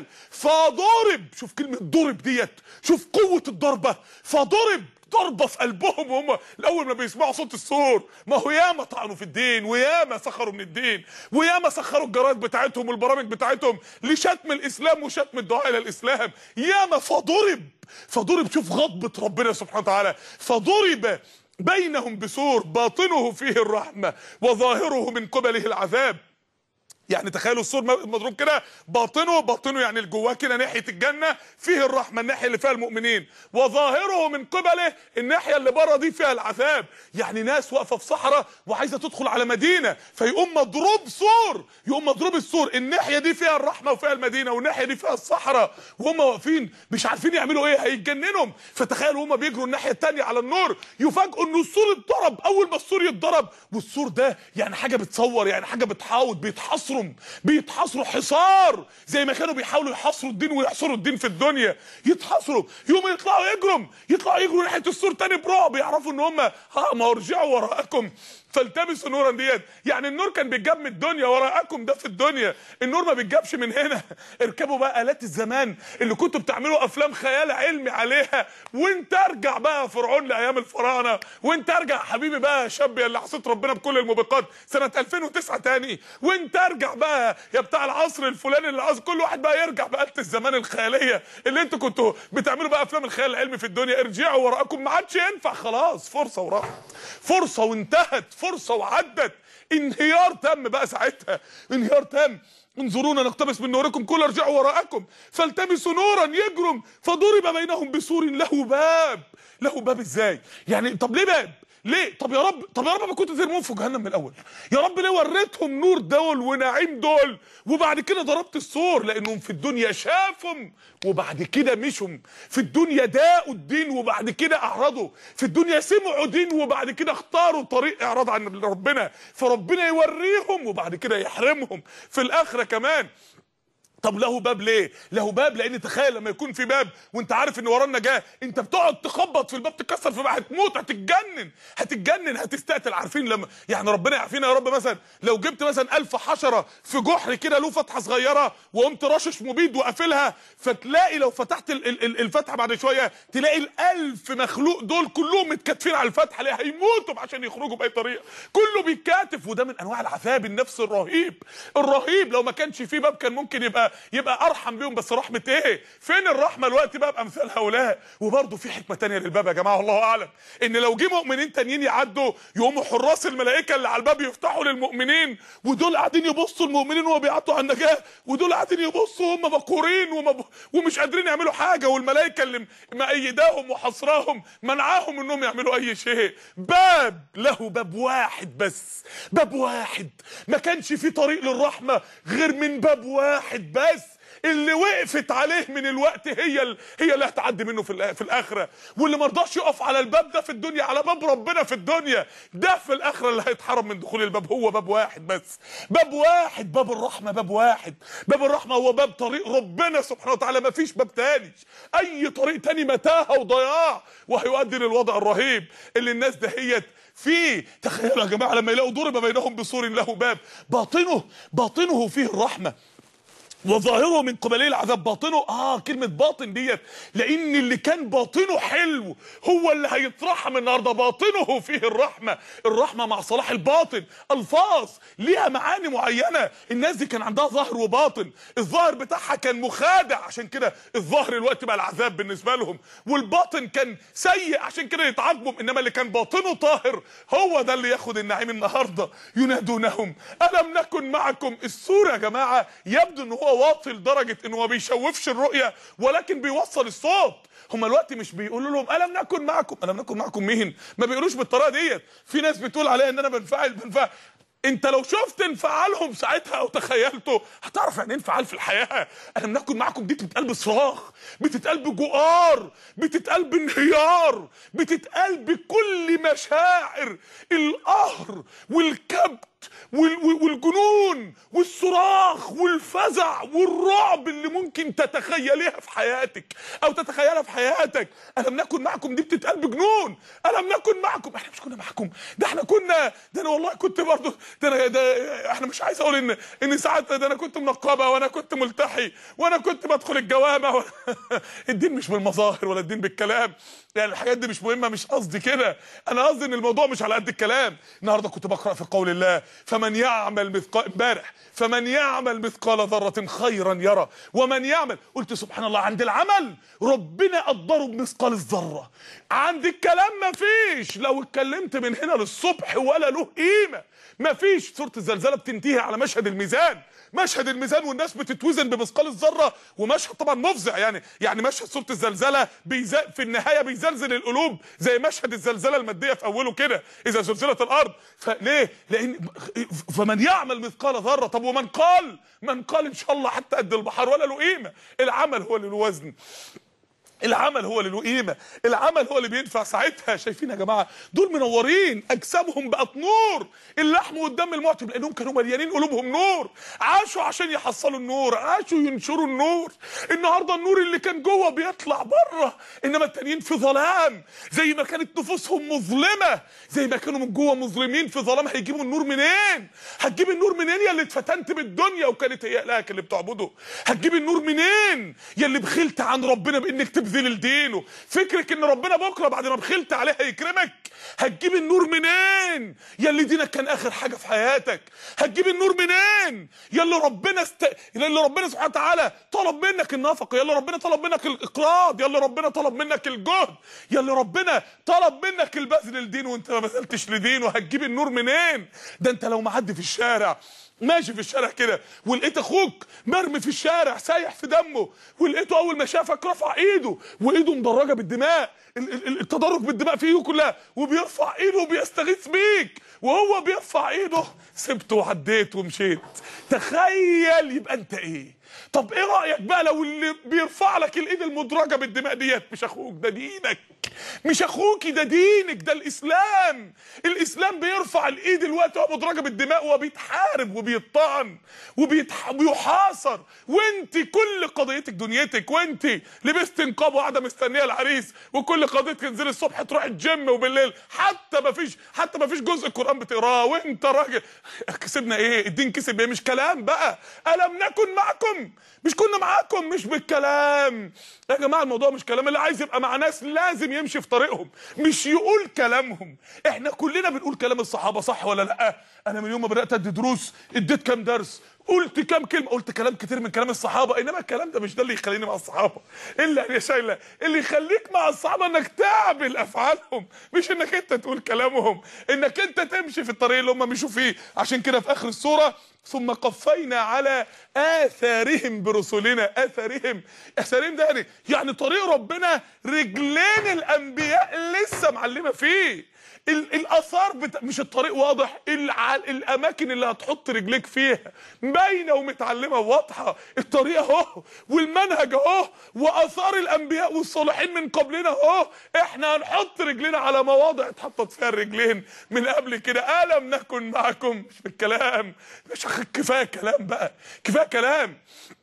S1: فضرب شوف كلمه ضرب ديت شوف قوه الضربه فضرب ضربه في قلبهم وهم الاول ما بيسمعوا صوت السور ما هو ياما طعنوا في الدين وياما سخروا من الدين وياما سخروا الجرايد بتاعتهم والبرامج بتاعتهم لشتم الاسلام وشتم الدعاء الى الاسلام ياما فضرب فضرب شوف غضبة ربنا سبحانه وتعالى فضرب بينهم بسور باطنه فيه الرحمه وظاهره من قبله العذاب يعني تخيلوا السور مضروب كده باطنه باطنه يعني جواه كده ناحيه الجنه فيه الرحمه الناحيه اللي فيها المؤمنين وظاهره من قبله الناحيه اللي بره دي فيها العذاب يعني ناس واقفه في صحراء وعايزه تدخل على مدينه فيقوم مضروب سور يقوم مضروب السور الناحيه دي فيها الرحمه وفيها المدينه والناحيه دي فيها الصحراء وهم واقفين مش عارفين يعملوا ايه هيتجننهم فتخيلوا هم بيجروا الناحيه الثانيه على النور يفاجئوا ان السور اتضرب اول ما السور يتضرب والسور ده يعني حاجه بتصور يعني حاجه بتحاوط بيتحصروا بيتحصروا حصار زي ما كانوا بيحاولوا يحصروا الدين ويحصروا الدين في الدنيا يتحصروا يوم يطلعوا يجروا يطلعوا يجروا ناحيه السور تاني برعب يعرفوا ان هم ها ما ارجعوا وراءكم فالتمسوا نورا ديت يعني النور كان بيتجاب من الدنيا وراءكم ده في الدنيا النور ما بيتجابش من هنا اركبوا بقى الات الزمان اللي كنتوا بتعملوا افلام خيال علمي عليها وانت ارجع بقى فرعون لايام الفراعنه وانت ارجع حبيبي بقى يا شاب يا اللي عصيت ربنا بكل الموبقات سنه 2009 تاني وانت ارجع بقى يا بتاع العصر الفلاني اللي عصر كل واحد بقى يرجع بآلة الزمان الخياليه اللي انتوا كنتوا بتعملوا بقى افلام الخيال العلمي في الدنيا ارجعوا وراءكم ما عادش ينفع خلاص فرصه وراحت فرصه وانتهت فرصه وعدت انهيار تم بقى ساعتها انهيار تم انظرونا نقتبس من نوركم كل ارجعوا وراءكم فالتمسوا نورا يجرم فضرب بينهم بسور له باب له باب ازاي يعني طب ليه باب ليه طب يا رب طب يا رب ما كنت ترموهم في جهنم من الاول يا رب ليه وريتهم نور دول ونعيم دول وبعد كده ضربت السور لانهم في الدنيا شافهم وبعد كده مشوا في الدنيا داقوا الدين وبعد كده اعرضوا في الدنيا سمعوا دين وبعد كده اختاروا طريق اعراض عن ربنا فربنا يوريهم وبعد كده يحرمهم في الاخره كمان طب له باب ليه؟ له باب لان تخيل لما يكون في باب وانت عارف ان وراه النجاه انت بتقعد تخبط في الباب تكسر في باب هتموت هتتجنن هتتجنن هتستقتل عارفين لما يعني ربنا يعافينا يا رب مثلا لو جبت مثلا ألف حشره في جحر كده له فتحه صغيره وقمت رشش مبيد وقافلها فتلاقي لو فتحت ال- ال- ال- الفتحه بعد شويه تلاقي الألف مخلوق دول كلهم متكاتفين على الفتحه ليه هيموتوا عشان يخرجوا باي طريقه كله بيتكاتف وده من انواع العذاب النفسي الرهيب الرهيب لو ما كانش في باب كان ممكن يبقى يبقى ارحم بيهم بس رحمه ايه فين الرحمه الوقت بقى بامثال هؤلاء وبرضه في حكمه تانية للباب يا جماعه والله اعلم ان لو جه مؤمنين تانيين يعدوا يقوموا حراس الملائكه اللي على الباب يفتحوا للمؤمنين ودول قاعدين يبصوا المؤمنين وهو بيعطوا على النجاه ودول قاعدين يبصوا هم مقهورين ومب... ومش قادرين يعملوا حاجه والملائكه اللي مأيداهم وحصراهم منعاهم انهم يعملوا اي شيء باب له باب واحد بس باب واحد ما كانش في طريق للرحمه غير من باب واحد بس اللي وقفت عليه من الوقت هي ال... هي اللي هتعدي منه في, الآ- في الاخره واللي ما رضاش يقف على الباب ده في الدنيا على باب ربنا في الدنيا ده في الاخره اللي هيتحرم من دخول الباب هو باب واحد بس باب واحد باب الرحمه باب واحد باب الرحمه هو باب طريق ربنا سبحانه وتعالى ما فيش باب تاني اي طريق تاني متاهه وضياع وهيؤدي للوضع الرهيب اللي الناس دهيت فيه تخيلوا يا جماعه لما يلاقوا ضرب بينهم بسور له باب باطنه باطنه فيه الرحمه وظاهره من قبليه العذاب باطنه اه كلمه باطن ديت لان اللي كان باطنه حلو هو اللي هيترحم النهارده باطنه فيه الرحمه الرحمه مع صلاح الباطن الفاظ ليها معاني معينه الناس دي كان عندها ظاهر وباطن الظاهر بتاعها كان مخادع عشان كده الظاهر الوقت بقى العذاب بالنسبه لهم والباطن كان سيء عشان كده يتعاقبوا انما اللي كان باطنه طاهر هو ده اللي ياخد النعيم النهارده ينادونهم الم نكن معكم السوره يا جماعه يبدو ان هو واطي لدرجه ان هو بيشوفش الرؤيه ولكن بيوصل الصوت هم الوقت مش بيقولوا لهم الم نكن معكم الم نكن معكم مين ما بيقولوش بالطريقه ديت في ناس بتقول عليا ان انا بنفعل بنفعل انت لو شفت انفعالهم ساعتها او تخيلته هتعرف يعني ايه انفعال في الحياه الم نكن معكم دي بتتقال بصراخ بتتقال بجؤار بتتقال بانهيار بتتقال بكل مشاعر القهر والكبت وال- وال- والجنون والصراخ والفزع والرعب اللي ممكن تتخيليها في حياتك او تتخيلها في حياتك الم نكن معكم دي بتتقال بجنون الم نكن معكم احنا مش كنا معكم ده احنا كنا ده انا والله كنت برضه ده انا ده احنا مش عايز اقول ان ان ساعات ده انا كنت منقبه وانا كنت ملتحي وانا كنت بدخل الجوامع و... الدين مش بالمظاهر ولا الدين بالكلام يعني الحاجات دي مش مهمه مش قصدي كده انا قصدي ان الموضوع مش على قد الكلام النهارده كنت بقرا في قول الله فمن يعمل مثقال امبارح فمن يعمل مثقال ذره خيرا يرى ومن يعمل قلت سبحان الله عند العمل ربنا قدره بمثقال الذره عند الكلام مفيش لو اتكلمت من هنا للصبح ولا له قيمه مفيش سوره الزلزله بتنتهي على مشهد الميزان مشهد الميزان والناس بتتوزن بمثقال الذره ومشهد طبعا مفزع يعني يعني مشهد سوره الزلزله بيزا في النهايه بيزلزل القلوب زي مشهد الزلزله الماديه في اوله كده اذا زلزلت الارض فليه لان فمن يعمل مثقال ذره طب ومن قال من قال ان شاء الله حتى قد البحر ولا له قيمه العمل هو اللي له وزن العمل هو اللي له قيمه العمل هو اللي بينفع ساعتها شايفين يا جماعه دول منورين اجسامهم بقت نور اللحم والدم المعتم لانهم كانوا مليانين قلوبهم نور عاشوا عشان يحصلوا النور عاشوا ينشروا النور النهارده النور اللي كان جوه بيطلع بره انما التانيين في ظلام زي ما كانت نفوسهم مظلمه زي ما كانوا من جوه مظلمين في ظلام هيجيبوا النور منين هتجيب النور منين يا اللي اتفتنت بالدنيا وكانت هي لك اللي بتعبده هتجيب النور منين يا اللي بخلت عن ربنا بانك تبذل لدينه فكرك ان ربنا بكره بعد ما بخلت عليه هيكرمك هتجيب النور منين يا اللي دينك كان اخر حاجه في حياتك هتجيب النور منين يا اللي ربنا است... يا اللي ربنا سبحانه وتعالى طلب منك النفقه يا اللي ربنا طلب منك الاقراض يا اللي ربنا طلب منك الجهد يا اللي ربنا طلب منك البذل للدين وانت ما بذلتش لدينه هتجيب النور منين ده انت لو معدي في الشارع ماشي في الشارع كده ولقيت اخوك مرمي في الشارع سايح في دمه ولقيته اول ما شافك رفع ايده وايده مدرجه بالدماء التدرج بالدماء في ايده كلها وبيرفع ايده وبيستغيث بيك وهو بيرفع ايده سبته وعديت ومشيت تخيل يبقى انت ايه طب ايه رايك بقى لو اللي بيرفع لك الايد المدرجه بالدماء ديت مش اخوك ده دينك مش اخوكي ده دينك ده الاسلام الاسلام بيرفع الايد الوقت وهو مدرجه بالدماء وهو بيتحارب وبيطعن وبيحاصر وانت كل قضيتك دنيتك وانت لبست نقاب وقاعده مستنيه العريس وكل قضيتك تنزلي الصبح تروح الجيم وبالليل حتى ما فيش حتى ما فيش جزء القران بتقراه وانت راجل كسبنا ايه الدين كسب ايه مش كلام بقى الم نكن معكم مش كنا معاكم مش بالكلام يا جماعه الموضوع مش كلام اللي عايز يبقى مع ناس لازم يمشي في طريقهم مش يقول كلامهم احنا كلنا بنقول كلام الصحابه صح ولا لا انا من يوم ما بدات ادي دروس اديت كام درس قلت كام كلمه قلت كلام كتير من كلام الصحابه انما الكلام ده مش ده اللي يخليني مع الصحابه الا يا شايله اللي يخليك مع الصحابه انك تعمل افعالهم مش انك انت تقول كلامهم انك انت تمشي في الطريق اللي هم مشوا فيه عشان كده في اخر السوره ثم قفينا على اثارهم برسلنا اثارهم اثارهم ده يعني يعني طريق ربنا رجلين الانبياء لسه معلمه فيه الاثار بتا... مش الطريق واضح الع... الاماكن اللي هتحط رجليك فيها باينه ومتعلمه وواضحه الطريق اهو والمنهج اهو واثار الانبياء والصالحين من قبلنا اهو احنا هنحط رجلنا على مواضع اتحطت فيها الرجلين من قبل كده الم نكن معكم مش بالكلام مش كفايه كلام بقى كفايه كلام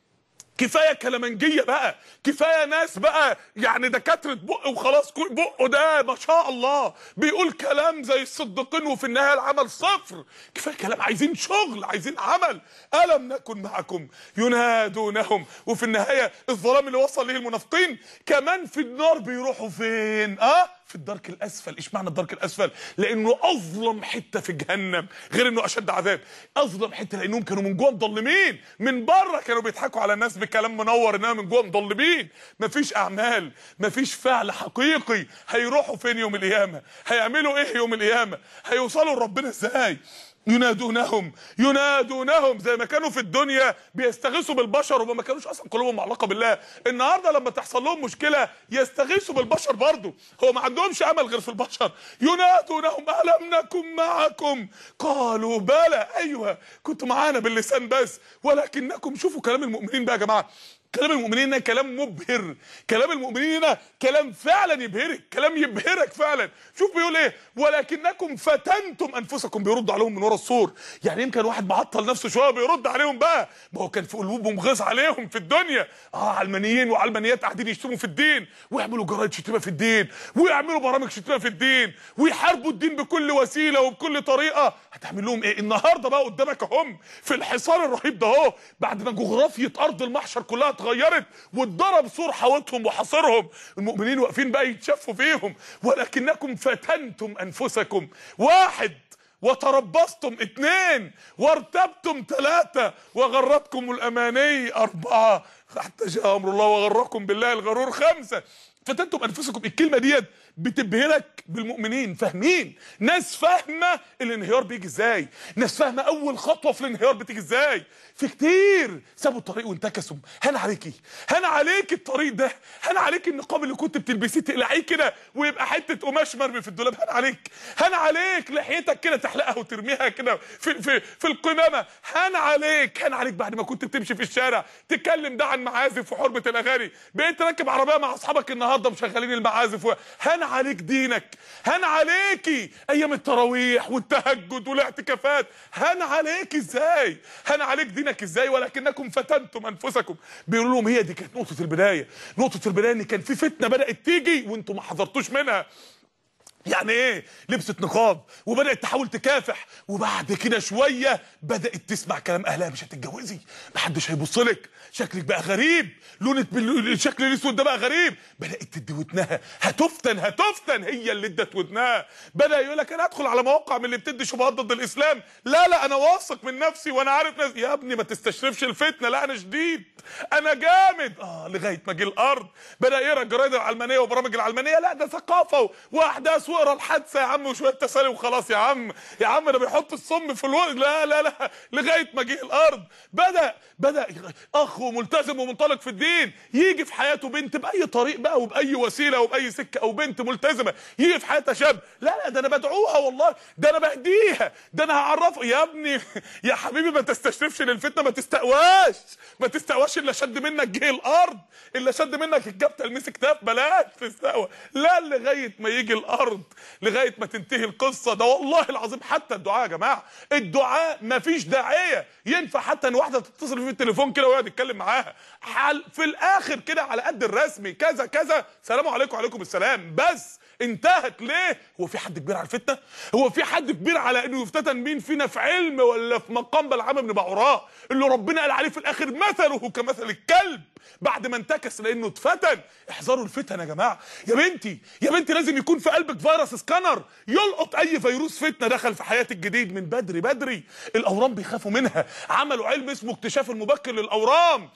S1: كفايه كلامنجيه بقى كفايه ناس بقى يعني دكاتره بق وخلاص بقه ده ما شاء الله بيقول كلام زي الصديقين وفي النهايه العمل صفر كفايه كلام عايزين شغل عايزين عمل الم نكن معكم ينادونهم وفي النهايه الظلام اللي وصل ليه المنافقين كمان في النار بيروحوا فين اه في الدرك الاسفل ايش معنى الدرك الاسفل لانه اظلم حته في جهنم غير انه اشد عذاب اظلم حته لانهم كانوا من جوه مضلمين من بره كانوا بيضحكوا على الناس بكلام منور انما من جوه مضلمين مفيش اعمال مفيش فعل حقيقي هيروحوا فين يوم القيامه هيعملوا ايه يوم القيامه هيوصلوا لربنا ازاي ينادونهم ينادونهم زي ما كانوا في الدنيا بيستغيثوا بالبشر وما كانوش اصلا قلوبهم معلقه بالله النهارده لما تحصل لهم مشكله يستغيثوا بالبشر برضه هو ما عندهمش امل غير في البشر ينادونهم الم نكن معكم قالوا بلى ايوه كنتوا معانا باللسان بس ولكنكم شوفوا كلام المؤمنين بقى يا جماعه كلام المؤمنين هنا كلام مبهر كلام المؤمنين هنا كلام فعلا يبهرك كلام يبهرك فعلا شوف بيقول ايه ولكنكم فتنتم انفسكم بيرد عليهم من ورا السور يعني يمكن واحد معطل نفسه شويه بيرد عليهم بقى ما هو كان في قلوبهم غيظ عليهم في الدنيا اه علمانيين وعلمانيات قاعدين يشتموا في الدين ويعملوا جرايد شتيمه في الدين ويعملوا برامج شتيمه في الدين ويحاربوا الدين بكل وسيله وبكل طريقه هتعمل لهم ايه النهارده بقى قدامك هم في الحصار الرهيب ده اهو بعد ما جغرافيه ارض المحشر كلها اتغيرت واتضرب سور حوطهم وحاصرهم المؤمنين واقفين بقى يتشفوا فيهم ولكنكم فتنتم انفسكم واحد وتربصتم اثنين وارتبتم ثلاثة وغرتكم الأماني أربعة حتى جاء أمر الله وغركم بالله الغرور خمسة فتنتم أنفسكم الكلمة ديت بتبهرك بالمؤمنين فاهمين ناس فاهمه الانهيار بيجي ازاي ناس فاهمه اول خطوه في الانهيار بتيجي ازاي في كتير سابوا الطريق وانتكسوا هان عليكي هان عليك الطريق ده هان عليك النقاب اللي كنت بتلبسيه تقلعيه كده ويبقى حته قماش مرمي في الدولاب هان عليك هان عليك لحيتك كده تحلقها وترميها كده في في في القمامه هان عليك هان عليك بعد ما كنت بتمشي في الشارع تتكلم ده عن معازف وحرمه الاغاني بقيت راكب عربيه مع اصحابك النهارده مشغلين المعازف و... هان عليك دينك هان عليكي ايام التراويح والتهجد والاعتكافات هان عليك ازاي هان عليك دينك ازاي ولكنكم فتنتم انفسكم بيقولوا لهم هي دي كانت نقطه البدايه نقطه البدايه ان كان في فتنه بدات تيجي وانتم ما حذرتوش منها يعني ايه لبست نقاب وبدات تحاول تكافح وبعد كده شويه بدات تسمع كلام اهلها مش هتتجوزي محدش هيبص لك شكلك بقى غريب لونك بال- الشكل الاسود ده بقى غريب بدات تدي ودنها هتفتن هتفتن هي اللي ادت ودنها بدا يقول لك انا ادخل على مواقع من اللي بتدي شبهات ضد الاسلام لا لا انا واثق من نفسي وانا عارف نفسي يا ابني ما تستشرفش الفتنه لا انا شديد انا جامد اه لغايه ما جه الارض بدا يقرا الجرايد العلمانيه وبرامج العلمانيه لا ده ثقافه و- واحداث واقرا الحادثه يا عم وشويه تسالي وخلاص يا عم يا عم ده بيحط السم في الوقت لا لا لا لغايه ما جه الارض بدا بدا اخ وملتزم ومنطلق في الدين يجي في حياته بنت باي طريق بقى وباي وسيله وباي سكه او بنت ملتزمه يجي في حياتها شاب لا لا ده انا بدعوها والله ده انا بهديها ده انا هعرفه يا ابني يا حبيبي ما تستشرفش للفتنه ما تستقواش ما تستقواش الا شد منك جه الارض الا شد منك الجاب تلميس كتاف بلاش تستقوى لا لغايه ما يجي الارض لغايه ما تنتهي القصه ده والله العظيم حتى الدعاء يا جماعه الدعاء ما فيش داعيه ينفع حتى ان واحده تتصل في التليفون كده ويقعد يتكلم معاها حل في الاخر كده على قد الرسمي كذا كذا سلام عليكم وعليكم السلام بس انتهت ليه هو في حد كبير على الفتنه هو في حد كبير على انه يفتتن مين فينا في علم ولا في مقام بلعام بن بعوراء اللي ربنا قال عليه في الاخر مثله كمثل الكلب بعد ما انتكس لانه اتفتن احذروا الفتن يا جماعه يا بنتي يا بنتي لازم يكون في قلبك فيروس سكانر يلقط اي فيروس فتنه دخل في حياتك جديد من بدري بدري الاورام بيخافوا منها عملوا علم اسمه اكتشاف المبكر للاورام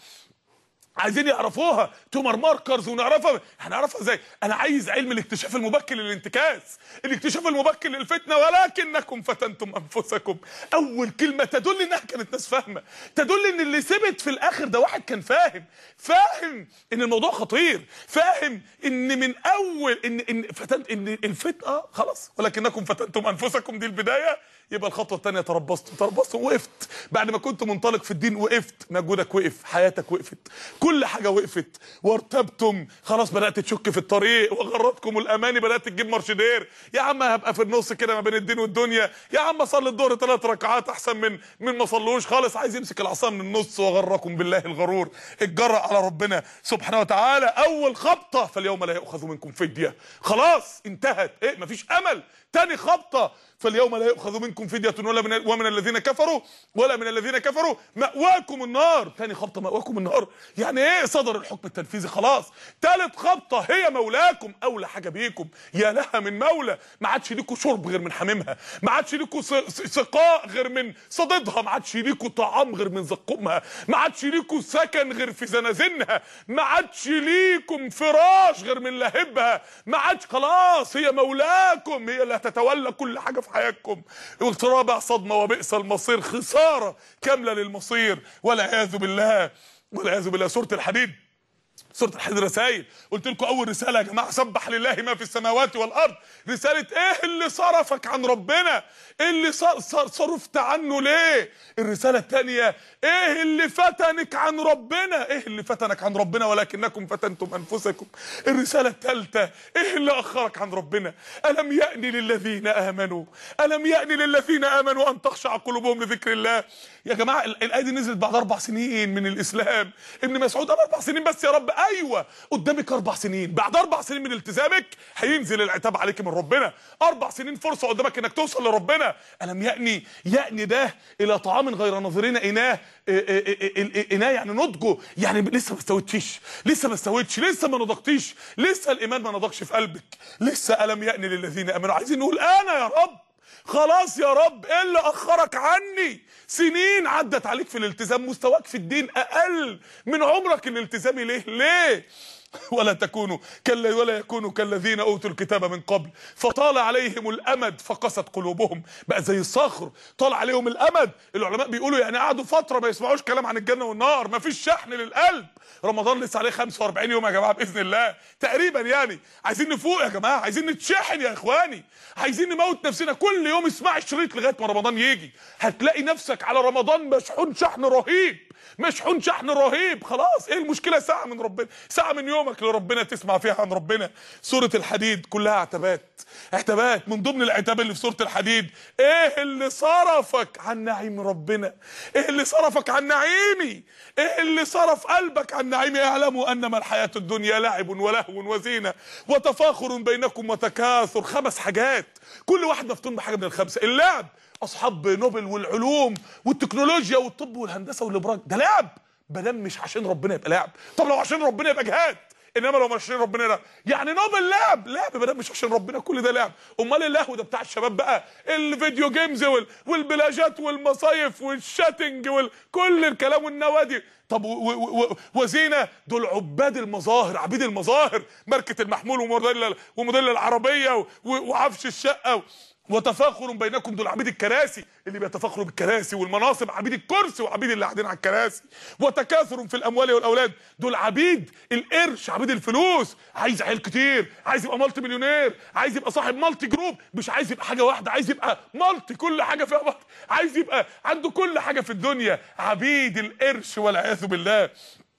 S1: عايزين يعرفوها تومر ماركرز ونعرفها هنعرفها ازاي انا عايز علم الاكتشاف المبكر للانتكاس الاكتشاف المبكر للفتنه ولكنكم فتنتم انفسكم اول كلمه تدل انها كانت ناس فاهمه تدل ان اللي ثبت في الاخر ده واحد كان فاهم فاهم ان الموضوع خطير فاهم ان من اول ان ان فتن ان الفتنه آه خلاص ولكنكم فتنتم انفسكم دي البدايه يبقى الخطوه الثانيه تربصتم تربصتم وقفت بعد ما كنت منطلق في الدين وقفت مجهودك وقف حياتك وقفت كل حاجه وقفت وارتبتم خلاص بدات تشك في الطريق وغرتكم الاماني بدات تجيب مرشدير يا عم هبقى في النص كده ما بين الدين والدنيا يا عم اصلي الظهر ثلاث ركعات احسن من من ما صلوش خالص عايز يمسك العصا من النص وغركم بالله الغرور اتجرأ على ربنا سبحانه وتعالى اول خبطه فاليوم لا يؤخذ منكم فديه خلاص انتهت ايه مفيش امل تاني خبطه فاليوم لا يؤخذ منكم فدية ولا من ومن الذين كفروا ولا من الذين كفروا مأواكم النار تاني خبطة مأواكم النار يعني ايه صدر الحكم التنفيذي خلاص تالت خبطة هي مولاكم اولى حاجة بيكم يا لها من مولى ما عادش ليكوا شرب غير من حميمها ما عادش ليكوا س- س- سقاء غير من صديدها ما عادش ليكوا طعام غير من زقومها ما عادش ليكوا سكن غير في زنازينها ما عادش ليكم فراش غير من لهبها ما عادش خلاص هي مولاكم هي اللي هتتولى كل حاجه في حياتكم اغتراب صدمه وبئس المصير خساره كامله للمصير والعياذ بالله والعياذ بالله سوره الحديد سوره الحديد رسائل قلت لكم اول رساله يا جماعه سبح لله ما في السماوات والارض رساله ايه اللي صرفك عن ربنا ايه اللي صر- صر- صرفت عنه ليه الرساله الثانيه ايه اللي فتنك عن ربنا ايه اللي فتنك عن ربنا ولكنكم فتنتم انفسكم الرساله الثالثه ايه اللي اخرك عن ربنا الم يأن للذين امنوا الم يأن للذين امنوا ان تخشع قلوبهم لذكر الله يا جماعه ال- الايه دي نزلت بعد اربع سنين من الاسلام ابن مسعود قال اربع سنين بس يا رب ايوه قدامك اربع سنين بعد اربع سنين من التزامك هينزل العتاب عليك من ربنا اربع سنين فرصه قدامك انك توصل لربنا الم يأني يأني ده الى طعام غير ناظرين اناه إيه- إيه- إيه- إيه- اناه يعني نضجه يعني لسه ما استويتش لسه ما استويتش لسه ما نضجتيش لسه الايمان ما نضجش في قلبك لسه الم يأني للذين امنوا عايزين نقول انا يا رب خلاص يا رب ايه اللي اخرك عني سنين عدت عليك في الالتزام مستواك في الدين اقل من عمرك الالتزامي ليه ليه ولا تكونوا كلا ولا يكونوا كالذين اوتوا الكتاب من قبل فطال عليهم الامد فقست قلوبهم بقى زي الصخر طال عليهم الامد العلماء بيقولوا يعني قعدوا فتره ما يسمعوش كلام عن الجنه والنار ما فيش شحن للقلب رمضان لسه عليه 45 يوم يا جماعه باذن الله تقريبا يعني عايزين نفوق يا جماعه عايزين نتشحن يا اخواني عايزين نموت نفسنا كل يوم اسمعي الشريط لغايه ما رمضان يجي هتلاقي نفسك على رمضان مشحون شحن رهيب مشحون شحن رهيب خلاص ايه المشكله ساعه من ربنا ساعه من يومك لربنا تسمع فيها عن ربنا سوره الحديد كلها عتبات عتبات من ضمن العتاب اللي في سوره الحديد ايه اللي صرفك عن نعيم ربنا ايه اللي صرفك عن نعيمي ايه اللي صرف قلبك عن نعيمي اعلموا انما الحياه الدنيا لعب ولهو وزينه وتفاخر بينكم وتكاثر خمس حاجات كل واحد مفتون بحاجه من الخمسه اللعب اصحاب نوبل والعلوم والتكنولوجيا والطب والهندسه والابراج ده لعب بدل مش عشان ربنا يبقى لعب طب لو عشان ربنا يبقى جهاد انما لو مش عشان ربنا لا يعني نوبل لعب لعب بدل مش عشان ربنا كل ده لعب امال اللهو ده بتاع الشباب بقى الفيديو جيمز وال... والبلاجات والمصايف والشاتنج وكل الكلام والنوادي طب و... و... و... وزينه دول عباد المظاهر عبيد المظاهر ماركه المحمول وموديل وموديل العربيه و... وعفش الشقه و... وتفاخر بينكم دول عبيد الكراسي اللي بيتفاخروا بالكراسي والمناصب عبيد الكرسي وعبيد اللي قاعدين على الكراسي وتكاثر في الاموال والاولاد دول عبيد القرش عبيد الفلوس عايز عيال كتير عايز يبقى مالتي مليونير عايز يبقى صاحب مالتي جروب مش عايز يبقى حاجه واحده عايز يبقى مالتي كل حاجه فيها مالتي عايز يبقى عنده كل حاجه في الدنيا عبيد القرش والعياذ بالله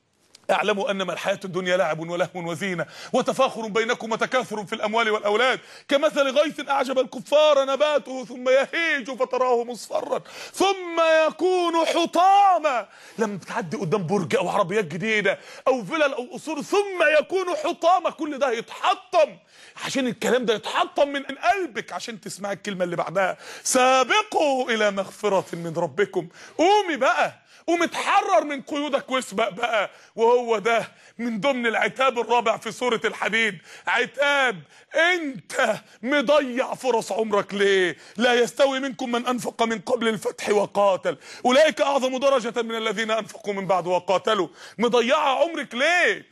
S1: اعلموا انما الحياه الدنيا لعب ولهو وزينه وتفاخر بينكم وتكاثر في الاموال والاولاد كمثل غيث اعجب الكفار نباته ثم يهيج فتراه مصفرا ثم يكون حطاما لما بتعدي قدام برج او عربيات جديده او فلل او قصور ثم يكون حطاما كل ده يتحطم عشان الكلام ده يتحطم من قلبك عشان تسمع الكلمه اللي بعدها سابقوا الى مغفره من ربكم قومي بقى ومتحرر من قيودك واسبق بقى وهو ده من ضمن العتاب الرابع في سورة الحديد عتاب انت مضيع فرص عمرك ليه لا يستوي منكم من انفق من قبل الفتح وقاتل اولئك اعظم درجة من الذين انفقوا من بعد وقاتلوا مضيعة عمرك ليه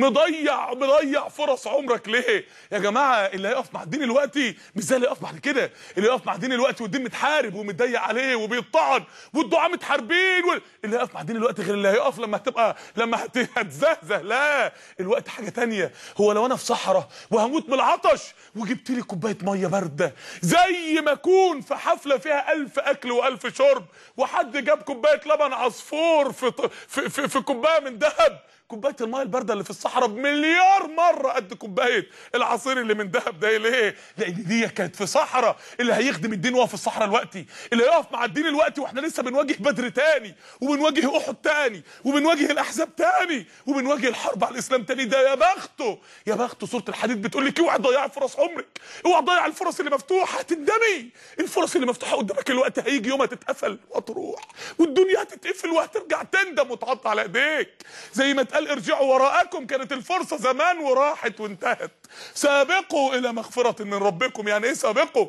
S1: مضيع مضيع فرص عمرك ليه يا جماعه اللي هيقف مع الدين دلوقتي مش زي اللي يقف بعد كده اللي يقف مع الدين دلوقتي والدين متحارب ومتضيق عليه وبيطعن والدعاء متحاربين وال... اللي هيقف مع الدين دلوقتي غير اللي هيقف لما هتبقى لما هت... هتزهزه لا الوقت حاجه تانية هو لو انا في صحراء وهموت من العطش وجبت لي كوبايه ميه بارده زي ما اكون في حفله فيها ألف اكل وألف شرب وحد جاب كوبايه لبن عصفور في في, في, في كوبايه من ذهب كوبايه الميه البارده اللي في الصحراء بمليار مره قد كوبايه العصير اللي من دهب ده ليه لان دي كانت في صحراء اللي هيخدم الدين وهو في الصحراء دلوقتي اللي هيقف مع الدين دلوقتي واحنا لسه بنواجه بدر تاني وبنواجه احد تاني وبنواجه الاحزاب تاني وبنواجه الحرب على الاسلام تاني ده يا بخته يا بخته سوره الحديد بتقول لك اوعي تضيعي فرص عمرك اوعي تضيع الفرص اللي مفتوحه هتندمي الفرص اللي مفتوحه قدامك الوقت هيجي يوم هتتقفل وتروح والدنيا هتتقفل وهترجع تندم وتحط على ايديك زي ما قال ارجعوا وراءكم كانت الفرصة زمان وراحت وانتهت سابقوا إلى مغفرة من ربكم يعني إيه سابقوا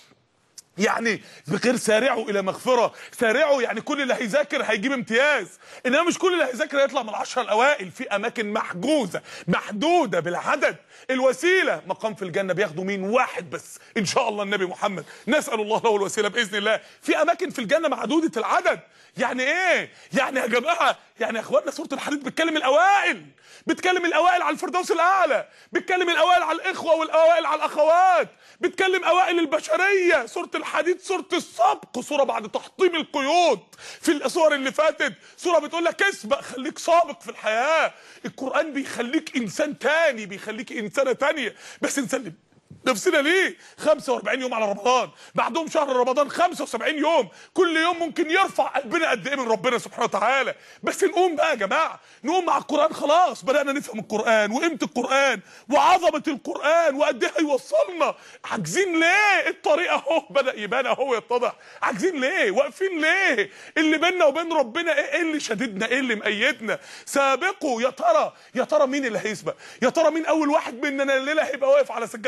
S1: يعني بغير سارعوا الى مغفره سارعوا يعني كل اللي هيذاكر هيجيب امتياز انما مش كل اللي هيذاكر هيطلع من العشره الاوائل في اماكن محجوزه محدوده بالعدد الوسيله مقام في الجنه بياخدوا مين واحد بس ان شاء الله النبي محمد نسال الله له الوسيله باذن الله في اماكن في الجنه معدوده العدد يعني ايه يعني يا جماعه يعني يا اخواننا سوره الحديد بتكلم الاوائل بتكلم الاوائل على الفردوس الاعلى بتكلم الاوائل على الاخوه والاوائل على الاخوات بتكلم اوائل البشريه سوره الحديد سوره السبق سوره بعد تحطيم القيود في الصور اللي فاتت سوره بتقول لك اسبق خليك سابق في الحياه القران بيخليك انسان تاني بيخليك انسانه تانيه بس انسان نفسنا ليه 45 يوم على رمضان بعدهم شهر رمضان 75 يوم كل يوم ممكن يرفع قلبنا قد ايه من ربنا سبحانه وتعالى بس نقوم بقى يا جماعه نقوم مع القران خلاص بدانا نفهم القران وقيمه القران وعظمه القران وقد ايه هيوصلنا عاجزين ليه الطريق اهو بدا يبان اهو يتضح عاجزين ليه واقفين ليه اللي بيننا وبين ربنا ايه اللي شددنا ايه اللي مقيدنا سابقوا يا ترى يا ترى مين اللي هيسبق يا ترى مين اول واحد مننا الليله هيبقى واقف على سجاده الصلاه في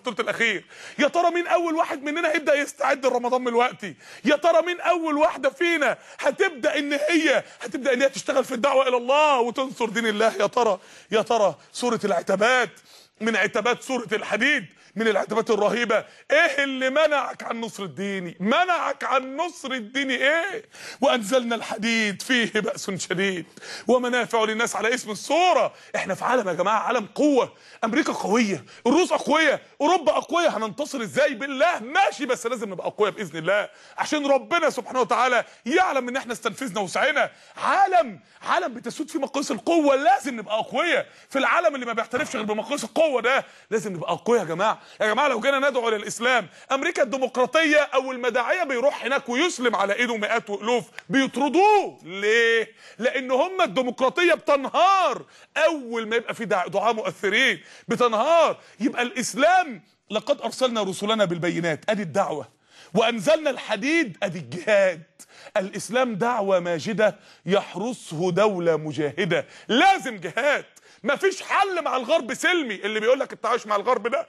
S1: الثلث الاخير يا ترى مين اول واحد مننا هيبدا يستعد لرمضان من الوقت يا ترى مين اول واحده فينا هتبدا ان هي هتبدا ان هي تشتغل في الدعوه الى الله وتنصر دين الله يا ترى يا ترى سوره العتبات من عتبات سوره الحديد من العتبات الرهيبه ايه اللي منعك عن نصر الدين منعك عن نصر الدين ايه وانزلنا الحديد فيه باس شديد ومنافع للناس على اسم الصوره احنا في عالم يا جماعه عالم قوه امريكا قويه الروس اقوياء اوروبا اقوياء هننتصر ازاي بالله ماشي بس لازم نبقى اقوياء باذن الله عشان ربنا سبحانه وتعالى يعلم ان احنا استنفذنا وسعينا عالم عالم بتسود فيه مقاييس القوه لازم نبقى اقوياء في العالم اللي ما بيعترفش غير بمقاييس القوه ده لازم نبقى اقوياء يا جماعه يا جماعه لو جينا ندعو للاسلام امريكا الديمقراطيه او المداعيه بيروح هناك ويسلم على ايده مئات والوف بيطردوه ليه لان هم الديمقراطيه بتنهار اول ما يبقى في دع- دعاة مؤثرين بتنهار يبقى الاسلام لقد ارسلنا رسلنا بالبينات ادي الدعوه وانزلنا الحديد ادي الجهاد الاسلام دعوه ماجده يحرسه دوله مجاهده لازم جهاد مفيش حل مع الغرب سلمي اللي بيقول لك التعايش مع الغرب ده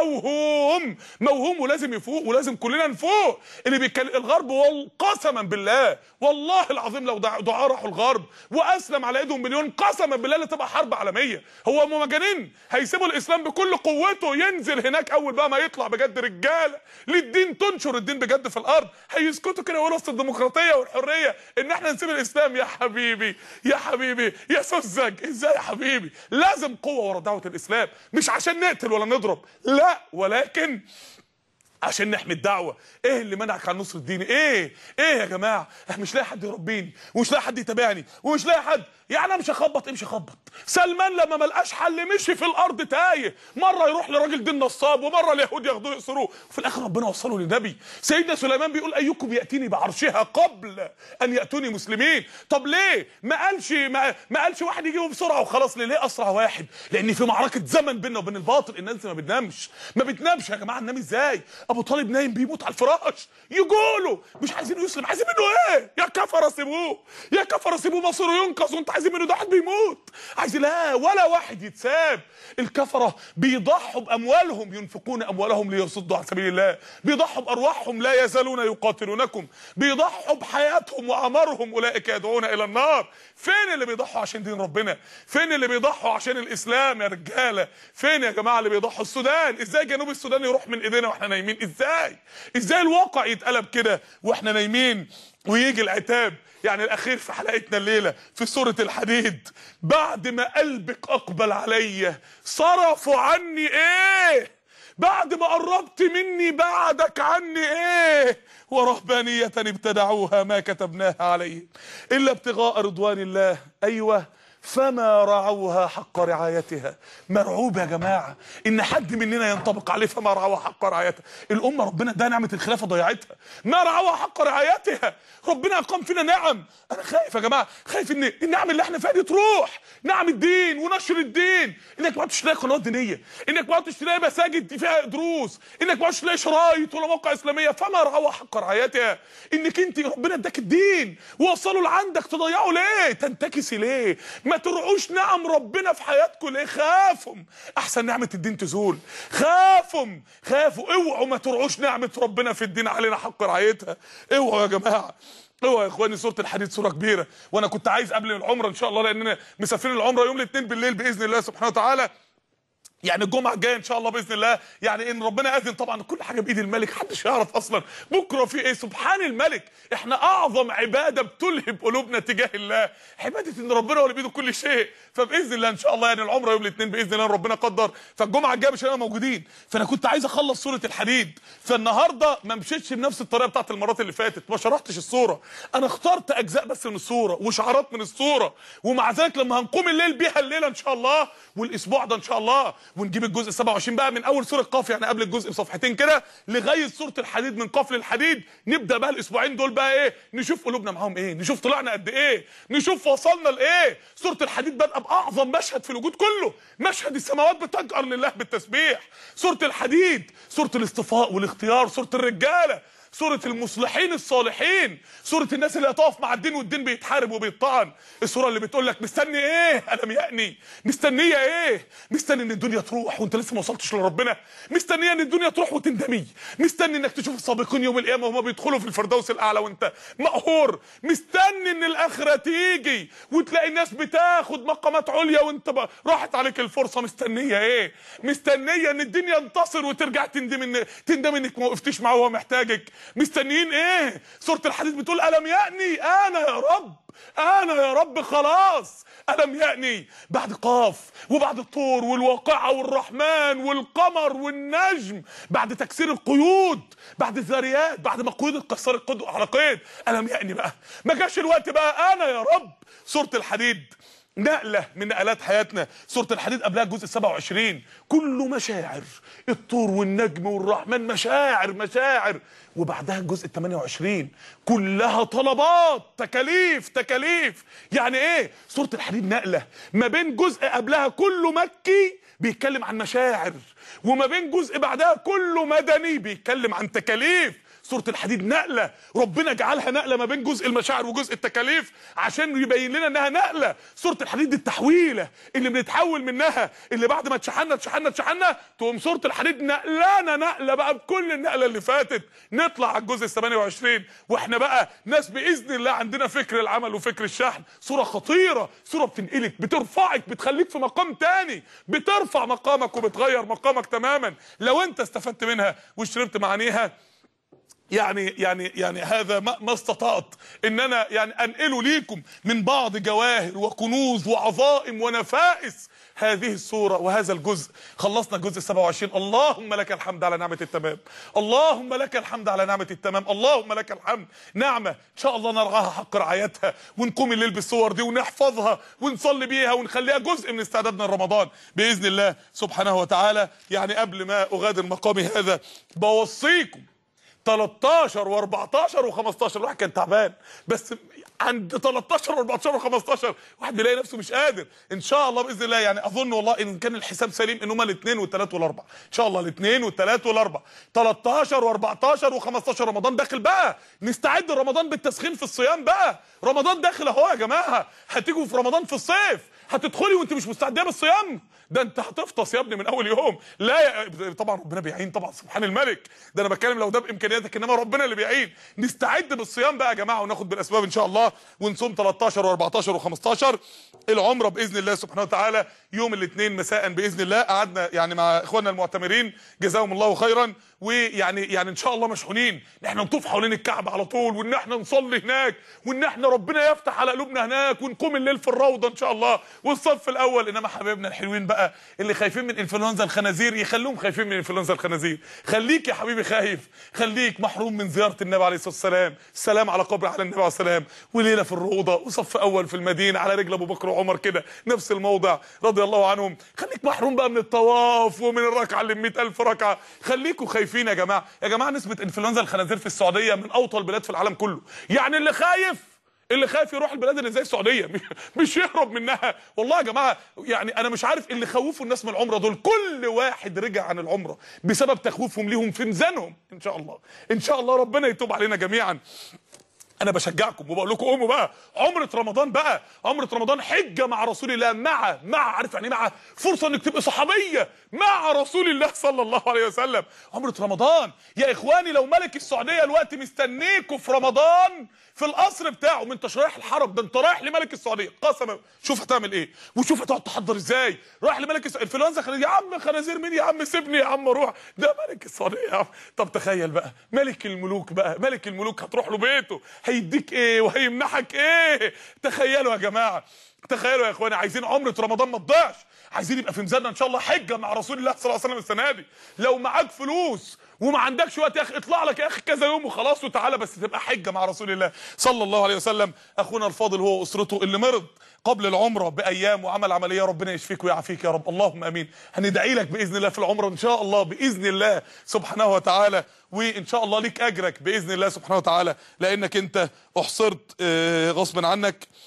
S1: موهوم موهوم ولازم يفوق ولازم كلنا نفوق اللي بيتكلم الغرب وال- قسما بالله والله العظيم لو دع- دعاء راحوا الغرب واسلم على ايدهم مليون قسما بالله لا تبقى حرب عالميه هو هم مجانين هيسيبوا الاسلام بكل قوته ينزل هناك اول بقى ما يطلع بجد رجاله للدين تنشر الدين بجد في الارض هيسكتوا كده يقولوا اصل الديمقراطيه والحريه ان احنا نسيب الاسلام يا حبيبي يا حبيبي يا سذج ازاي يا حبيبي لازم قوه ورا دعوه الاسلام مش عشان نقتل ولا نضرب لا ولكن عشان نحمي الدعوه ايه اللي منعك عن نصر الدين ايه ايه يا جماعه احنا مش لاقي حد يربيني ومش لاقي حد يتابعني ومش لاقي حد يعني انا مش هخبط امشي خبط سلمان لما ما لقاش حل مشي في الارض تايه مره يروح لراجل دين نصاب ومره اليهود ياخدوه يقصروه وفي الاخر ربنا وصله للنبي سيدنا سليمان بيقول ايكم ياتيني بعرشها قبل ان ياتوني مسلمين طب ليه ما قالش ما, ما قالش واحد يجيبه بسرعه وخلاص ليه ليه اسرع واحد لان في معركه زمن بيننا وبين الباطل الناس ما بتنامش ما بتنامش يا جماعه ننام ازاي ابو طالب نايم بيموت على الفراش يقولوا مش عايزينه يسلم عايزين منه ايه يا كفره سيبوه يا كفره سيبوه مصيره ينقذ وانت عايزين منه ده واحد بيموت عايز لا ولا واحد يتساب الكفره بيضحوا باموالهم ينفقون اموالهم ليصدوا عن سبيل الله بيضحوا بارواحهم لا يزالون يقاتلونكم بيضحوا بحياتهم واعمارهم اولئك يدعون الى النار فين اللي بيضحوا عشان دين ربنا فين اللي بيضحوا عشان الاسلام يا رجاله فين يا جماعه اللي بيضحوا السودان ازاي جنوب السودان يروح من ايدينا واحنا نايمين ازاي ازاي الواقع يتقلب كده واحنا نايمين ويجي العتاب يعني الاخير في حلقتنا الليله في سوره الحديد بعد ما قلبك اقبل عليا صرفوا عني ايه بعد ما قربت مني بعدك عني ايه ورهبانية ابتدعوها ما كتبناها عليهم إلا ابتغاء رضوان الله أيوة فما رعوها حق رعايتها مرعوب يا جماعة إن حد مننا ينطبق عليه فما رعوها حق رعايتها الأمة ربنا ده نعمة الخلافة ضيعتها ما رعوها حق رعايتها ربنا أقام فينا نعم أنا خايف يا جماعة خايف إن النعم اللي احنا فيها دي تروح نعم الدين ونشر الدين إنك ما عدتش تلاقي قنوات دينية إنك ما عدتش تلاقي مساجد فيها دروس إنك ما عدتش تلاقي شرايط ولا موقع إسلامية فما رعوها حق رعايتها إنك أنت ربنا اداك الدين ووصله لعندك تضيعه ليه تنتكسي ليه ما ترعوش نعم ربنا في حياتكم ليه خافوا احسن نعمه الدين تزول خافوا خافوا اوعوا ما ترعوش نعمه ربنا في الدين علينا حق رعايتها اوعوا يا جماعه اوعوا يا اخواني سوره الحديد سوره كبيره وانا كنت عايز قبل العمره ان شاء الله لاننا مسافرين العمره يوم الاثنين بالليل باذن الله سبحانه وتعالى يعني الجمعه الجايه ان شاء الله باذن الله يعني ان ربنا اذن طبعا كل حاجه بايد الملك محدش يعرف اصلا بكره في ايه سبحان الملك احنا اعظم عباده بتلهب قلوبنا تجاه الله عباده ان ربنا هو اللي بايده كل شيء فباذن الله ان شاء الله يعني العمره يوم الاثنين باذن الله ربنا قدر فالجمعه الجايه مش هنبقى موجودين فانا كنت عايز اخلص سوره الحديد فالنهارده ما مشيتش بنفس الطريقه بتاعت المرات اللي فاتت ما شرحتش الصوره انا اخترت اجزاء بس من الصوره وشعارات من الصوره ومع ذلك لما هنقوم الليل بيها الليله ان شاء الله والاسبوع ده ان شاء الله ونجيب الجزء 27 بقى من اول سوره قاف يعني قبل الجزء بصفحتين كده لغايه سوره الحديد من قاف للحديد نبدا بقى الاسبوعين دول بقى ايه نشوف قلوبنا معاهم ايه نشوف طلعنا قد ايه نشوف وصلنا لايه سوره الحديد بادئه باعظم مشهد في الوجود كله مشهد السماوات بتجأر لله بالتسبيح سوره الحديد سوره الاصطفاء والاختيار سوره الرجاله سوره المصلحين الصالحين سوره الناس اللي هتقف مع الدين والدين بيتحارب وبيطعن السوره اللي بتقول لك مستني ايه الم يأني مستنيه ايه مستني ان الدنيا تروح وانت لسه ما وصلتش لربنا مستنيه ان الدنيا تروح وتندمي مستني انك تشوف السابقين يوم القيامه وهما بيدخلوا في الفردوس الاعلى وانت مقهور مستني ان الاخره تيجي وتلاقي الناس بتاخد مقامات عليا وانت بقى راحت عليك الفرصه مستنيه ايه مستنيه ان الدنيا تنتصر وترجع تندم ان تندم انك ما وقفتيش معاه وهو محتاجك مستنيين ايه سوره الحديث بتقول الم يأني انا يا رب انا يا رب خلاص الم يأني بعد قاف وبعد الطور والواقعه والرحمن والقمر والنجم بعد تكسير القيود بعد الذريات بعد ما قيود اتكسرت قيد على قيد الم يأني بقى ما جاش الوقت بقى انا يا رب سوره الحديد نقلة من نقلات حياتنا سورة الحديد قبلها الجزء 27 كله مشاعر الطور والنجم والرحمن مشاعر مشاعر وبعدها الجزء 28 كلها طلبات تكاليف تكاليف يعني ايه سورة الحديد نقلة ما بين جزء قبلها كله مكي بيتكلم عن مشاعر وما بين جزء بعدها كله مدني بيتكلم عن تكاليف سورة الحديد نقلة ربنا جعلها نقلة ما بين جزء المشاعر وجزء التكاليف عشان يبين لنا انها نقلة سورة الحديد دي التحويلة اللي بنتحول منها اللي بعد ما اتشحنا اتشحنا اتشحنا تقوم سورة الحديد نقلانا نقلة بقى بكل النقلة اللي فاتت نطلع على الجزء ال 28 واحنا بقى ناس باذن الله عندنا فكر العمل وفكر الشحن صورة خطيرة صورة بتنقلك بترفعك بتخليك في مقام تاني بترفع مقامك وبتغير مقامك تماما لو انت استفدت منها وشربت معانيها يعني يعني يعني هذا ما, ما استطعت ان انا يعني انقله ليكم من بعض جواهر وكنوز وعظائم ونفائس هذه الصورة وهذا الجزء خلصنا الجزء 27 اللهم لك الحمد على نعمة التمام اللهم لك الحمد على نعمة التمام اللهم لك الحمد نعمة ان شاء الله نرعاها حق رعايتها ونقوم الليل بالصور دي ونحفظها ونصلي بيها ونخليها جزء من استعدادنا لرمضان بإذن الله سبحانه وتعالى يعني قبل ما أغادر مقامي هذا بوصيكم 13 و14 و15 الواحد كان تعبان بس عند 13 و14 و15 واحد بيلاقي نفسه مش قادر ان شاء الله باذن الله يعني اظن والله ان كان الحساب سليم ان هم الاثنين والثلاث والاربع ان شاء الله الاثنين والثلاث والاربع 13 و14 و15 رمضان داخل بقى نستعد لرمضان بالتسخين في الصيام بقى رمضان داخل اهو يا جماعه هتيجوا في رمضان في الصيف هتدخلي وانت مش مستعده بالصيام ده انت هتفطس يا ابني من اول يوم لا يا... طبعا ربنا بيعين طبعا سبحان الملك ده انا بتكلم لو ده بامكانياتك انما ربنا اللي بيعين نستعد بالصيام بقى يا جماعه وناخد بالاسباب ان شاء الله ونصوم 13 و14 و15 العمره باذن الله سبحانه وتعالى يوم الاثنين مساء باذن الله قعدنا يعني مع اخواننا المعتمرين جزاهم الله خيرا ويعني يعني ان شاء الله مشحونين ان احنا نطوف حوالين الكعبه على طول وان احنا نصلي هناك وان احنا ربنا يفتح على قلوبنا هناك ونقوم الليل في الروضه ان شاء الله والصف الاول انما حبايبنا الحلوين بقى اللي خايفين من انفلونزا الخنازير يخلوهم خايفين من انفلونزا الخنازير خليك يا حبيبي خايف خليك محروم من زياره النبي عليه الصلاه والسلام السلام على قبر على النبي عليه السلام وليله في الروضه وصف اول في المدينه على رجل ابو بكر وعمر كده نفس الموضع رضي الله عنهم خليك محروم بقى من الطواف ومن الركعه اللي 100000 ركعه خليكوا خايفين يا جماعه يا جماعه نسبه انفلونزا الخنازير في السعوديه من اوطى البلاد في العالم كله يعني اللي خايف اللي خايف يروح البلاد اللي زي السعوديه مش يهرب منها والله يا جماعه يعني انا مش عارف اللي خوفوا الناس من العمره دول كل واحد رجع عن العمره بسبب تخويفهم ليهم في ميزانهم ان شاء الله ان شاء الله ربنا يتوب علينا جميعا انا بشجعكم وبقول لكم قوموا بقى عمره رمضان بقى عمره رمضان حجه مع رسول الله مع مع عارف يعني مع فرصه انك تبقى صحابيه مع رسول الله صلى الله عليه وسلم عمره رمضان يا اخواني لو ملك السعوديه الوقت مستنيكوا في رمضان في القصر بتاعه ما انتش رايح الحرم ده انت رايح لملك السعوديه قسما شوف هتعمل ايه وشوف هتقعد تحضر ازاي رايح لملك السعوديه انفلونزا خنازير يا عم خنازير مين يا عم سيبني يا عم اروح ده ملك السعوديه يا عم طب تخيل بقى ملك الملوك بقى ملك الملوك هتروح له بيته هيديك ايه وهيمنحك ايه تخيلوا يا جماعه تخيلوا يا اخواني عايزين عمره رمضان ما تضيعش عايزين يبقى في ميزاننا ان شاء الله حجه مع رسول الله صلى الله عليه وسلم السنه دي لو معاك فلوس وما عندكش وقت يا اخي اطلع لك يا اخي كذا يوم وخلاص وتعالى بس تبقى حجه مع رسول الله صلى الله عليه وسلم اخونا الفاضل هو واسرته اللي مرض قبل العمره بايام وعمل عمليه ربنا يشفيك ويعافيك يا رب اللهم امين هندعي لك باذن الله في العمره ان شاء الله باذن الله سبحانه وتعالى وان شاء الله ليك اجرك باذن الله سبحانه وتعالى لانك انت احصرت غصبا عنك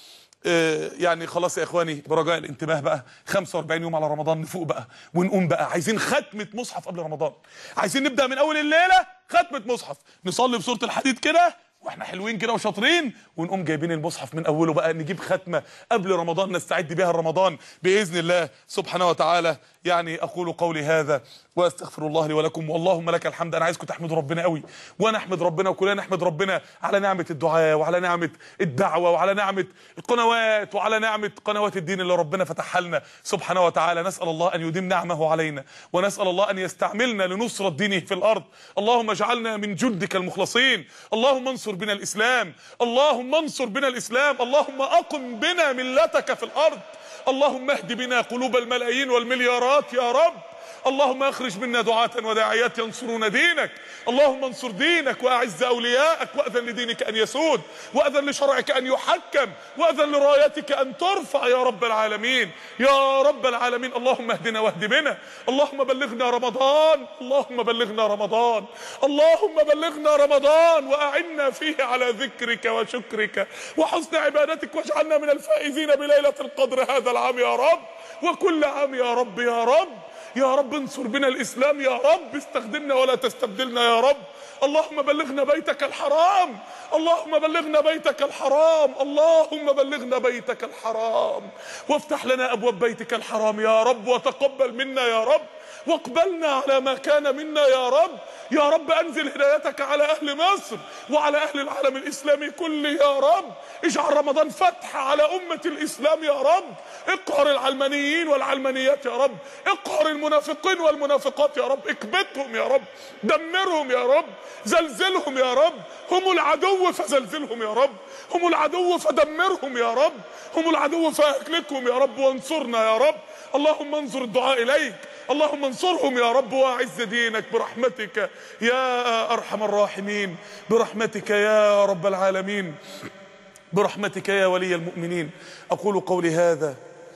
S1: آه، يعني خلاص يا اخواني برجاء الانتباه بقى 45 يوم على رمضان نفوق بقى ونقوم بقى عايزين ختمه مصحف قبل رمضان عايزين نبدا من اول الليله ختمه مصحف نصلي بسوره الحديد كده واحنا حلوين كده وشاطرين ونقوم جايبين المصحف من اوله بقى نجيب ختمه قبل رمضان نستعد بيها رمضان باذن الله سبحانه وتعالى يعني اقول قولي هذا واستغفر الله لي ولكم واللهم لك الحمد انا عايزكم تحمدوا ربنا قوي وانا احمد ربنا وكلنا نحمد ربنا على نعمه الدعاء وعلى نعمه الدعوه وعلى نعمه القنوات وعلى نعمه قنوات الدين اللي ربنا فتحها لنا سبحانه وتعالى نسال الله ان يديم نعمه علينا ونسال الله ان يستعملنا لنصره دينه في الارض اللهم اجعلنا من جندك المخلصين اللهم انصر بنا الاسلام اللهم انصر بنا الاسلام اللهم اقم بنا ملتك في الارض اللهم اهد بنا قلوب الملايين والمليارات يا رب اللهم اخرج منا دعاة وداعيات ينصرون دينك اللهم انصر دينك واعز اولياءك واذن لدينك ان يسود واذن لشرعك ان يحكم واذن لرايتك ان ترفع يا رب العالمين يا رب العالمين اللهم اهدنا واهد بنا اللهم بلغنا رمضان اللهم بلغنا رمضان اللهم بلغنا رمضان واعنا فيه على ذكرك وشكرك وحسن عبادتك واجعلنا من الفائزين بليلة القدر هذا العام يا رب وكل عام يا رب يا رب يا رب انصر بنا الاسلام يا رب استخدمنا ولا تستبدلنا يا رب اللهم بلغنا بيتك الحرام اللهم بلغنا بيتك الحرام اللهم بلغنا بيتك الحرام وافتح لنا ابواب بيتك الحرام يا رب وتقبل منا يا رب واقبلنا على ما كان منا يا رب يا رب انزل هدايتك على اهل مصر وعلى اهل العالم الاسلامي كله يا رب اجعل رمضان فتح على امه الاسلام يا رب اقهر العلمانيين والعلمانيات يا رب اقهر المنافقين والمنافقات يا رب اكبتهم يا رب دمرهم يا رب زلزلهم يا رب هم العدو فزلزلهم يا رب هم العدو فدمرهم يا رب هم العدو فاهلكهم يا رب وانصرنا يا رب اللهم انظر الدعاء اليك اللهم انصرهم يا رب واعز دينك برحمتك يا ارحم الراحمين برحمتك يا رب العالمين برحمتك يا ولي المؤمنين اقول قولي هذا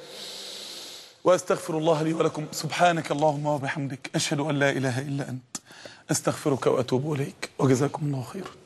S1: واستغفر الله لي ولكم سبحانك اللهم وبحمدك اشهد ان لا اله الا انت استغفرك واتوب اليك وجزاكم الله خيرا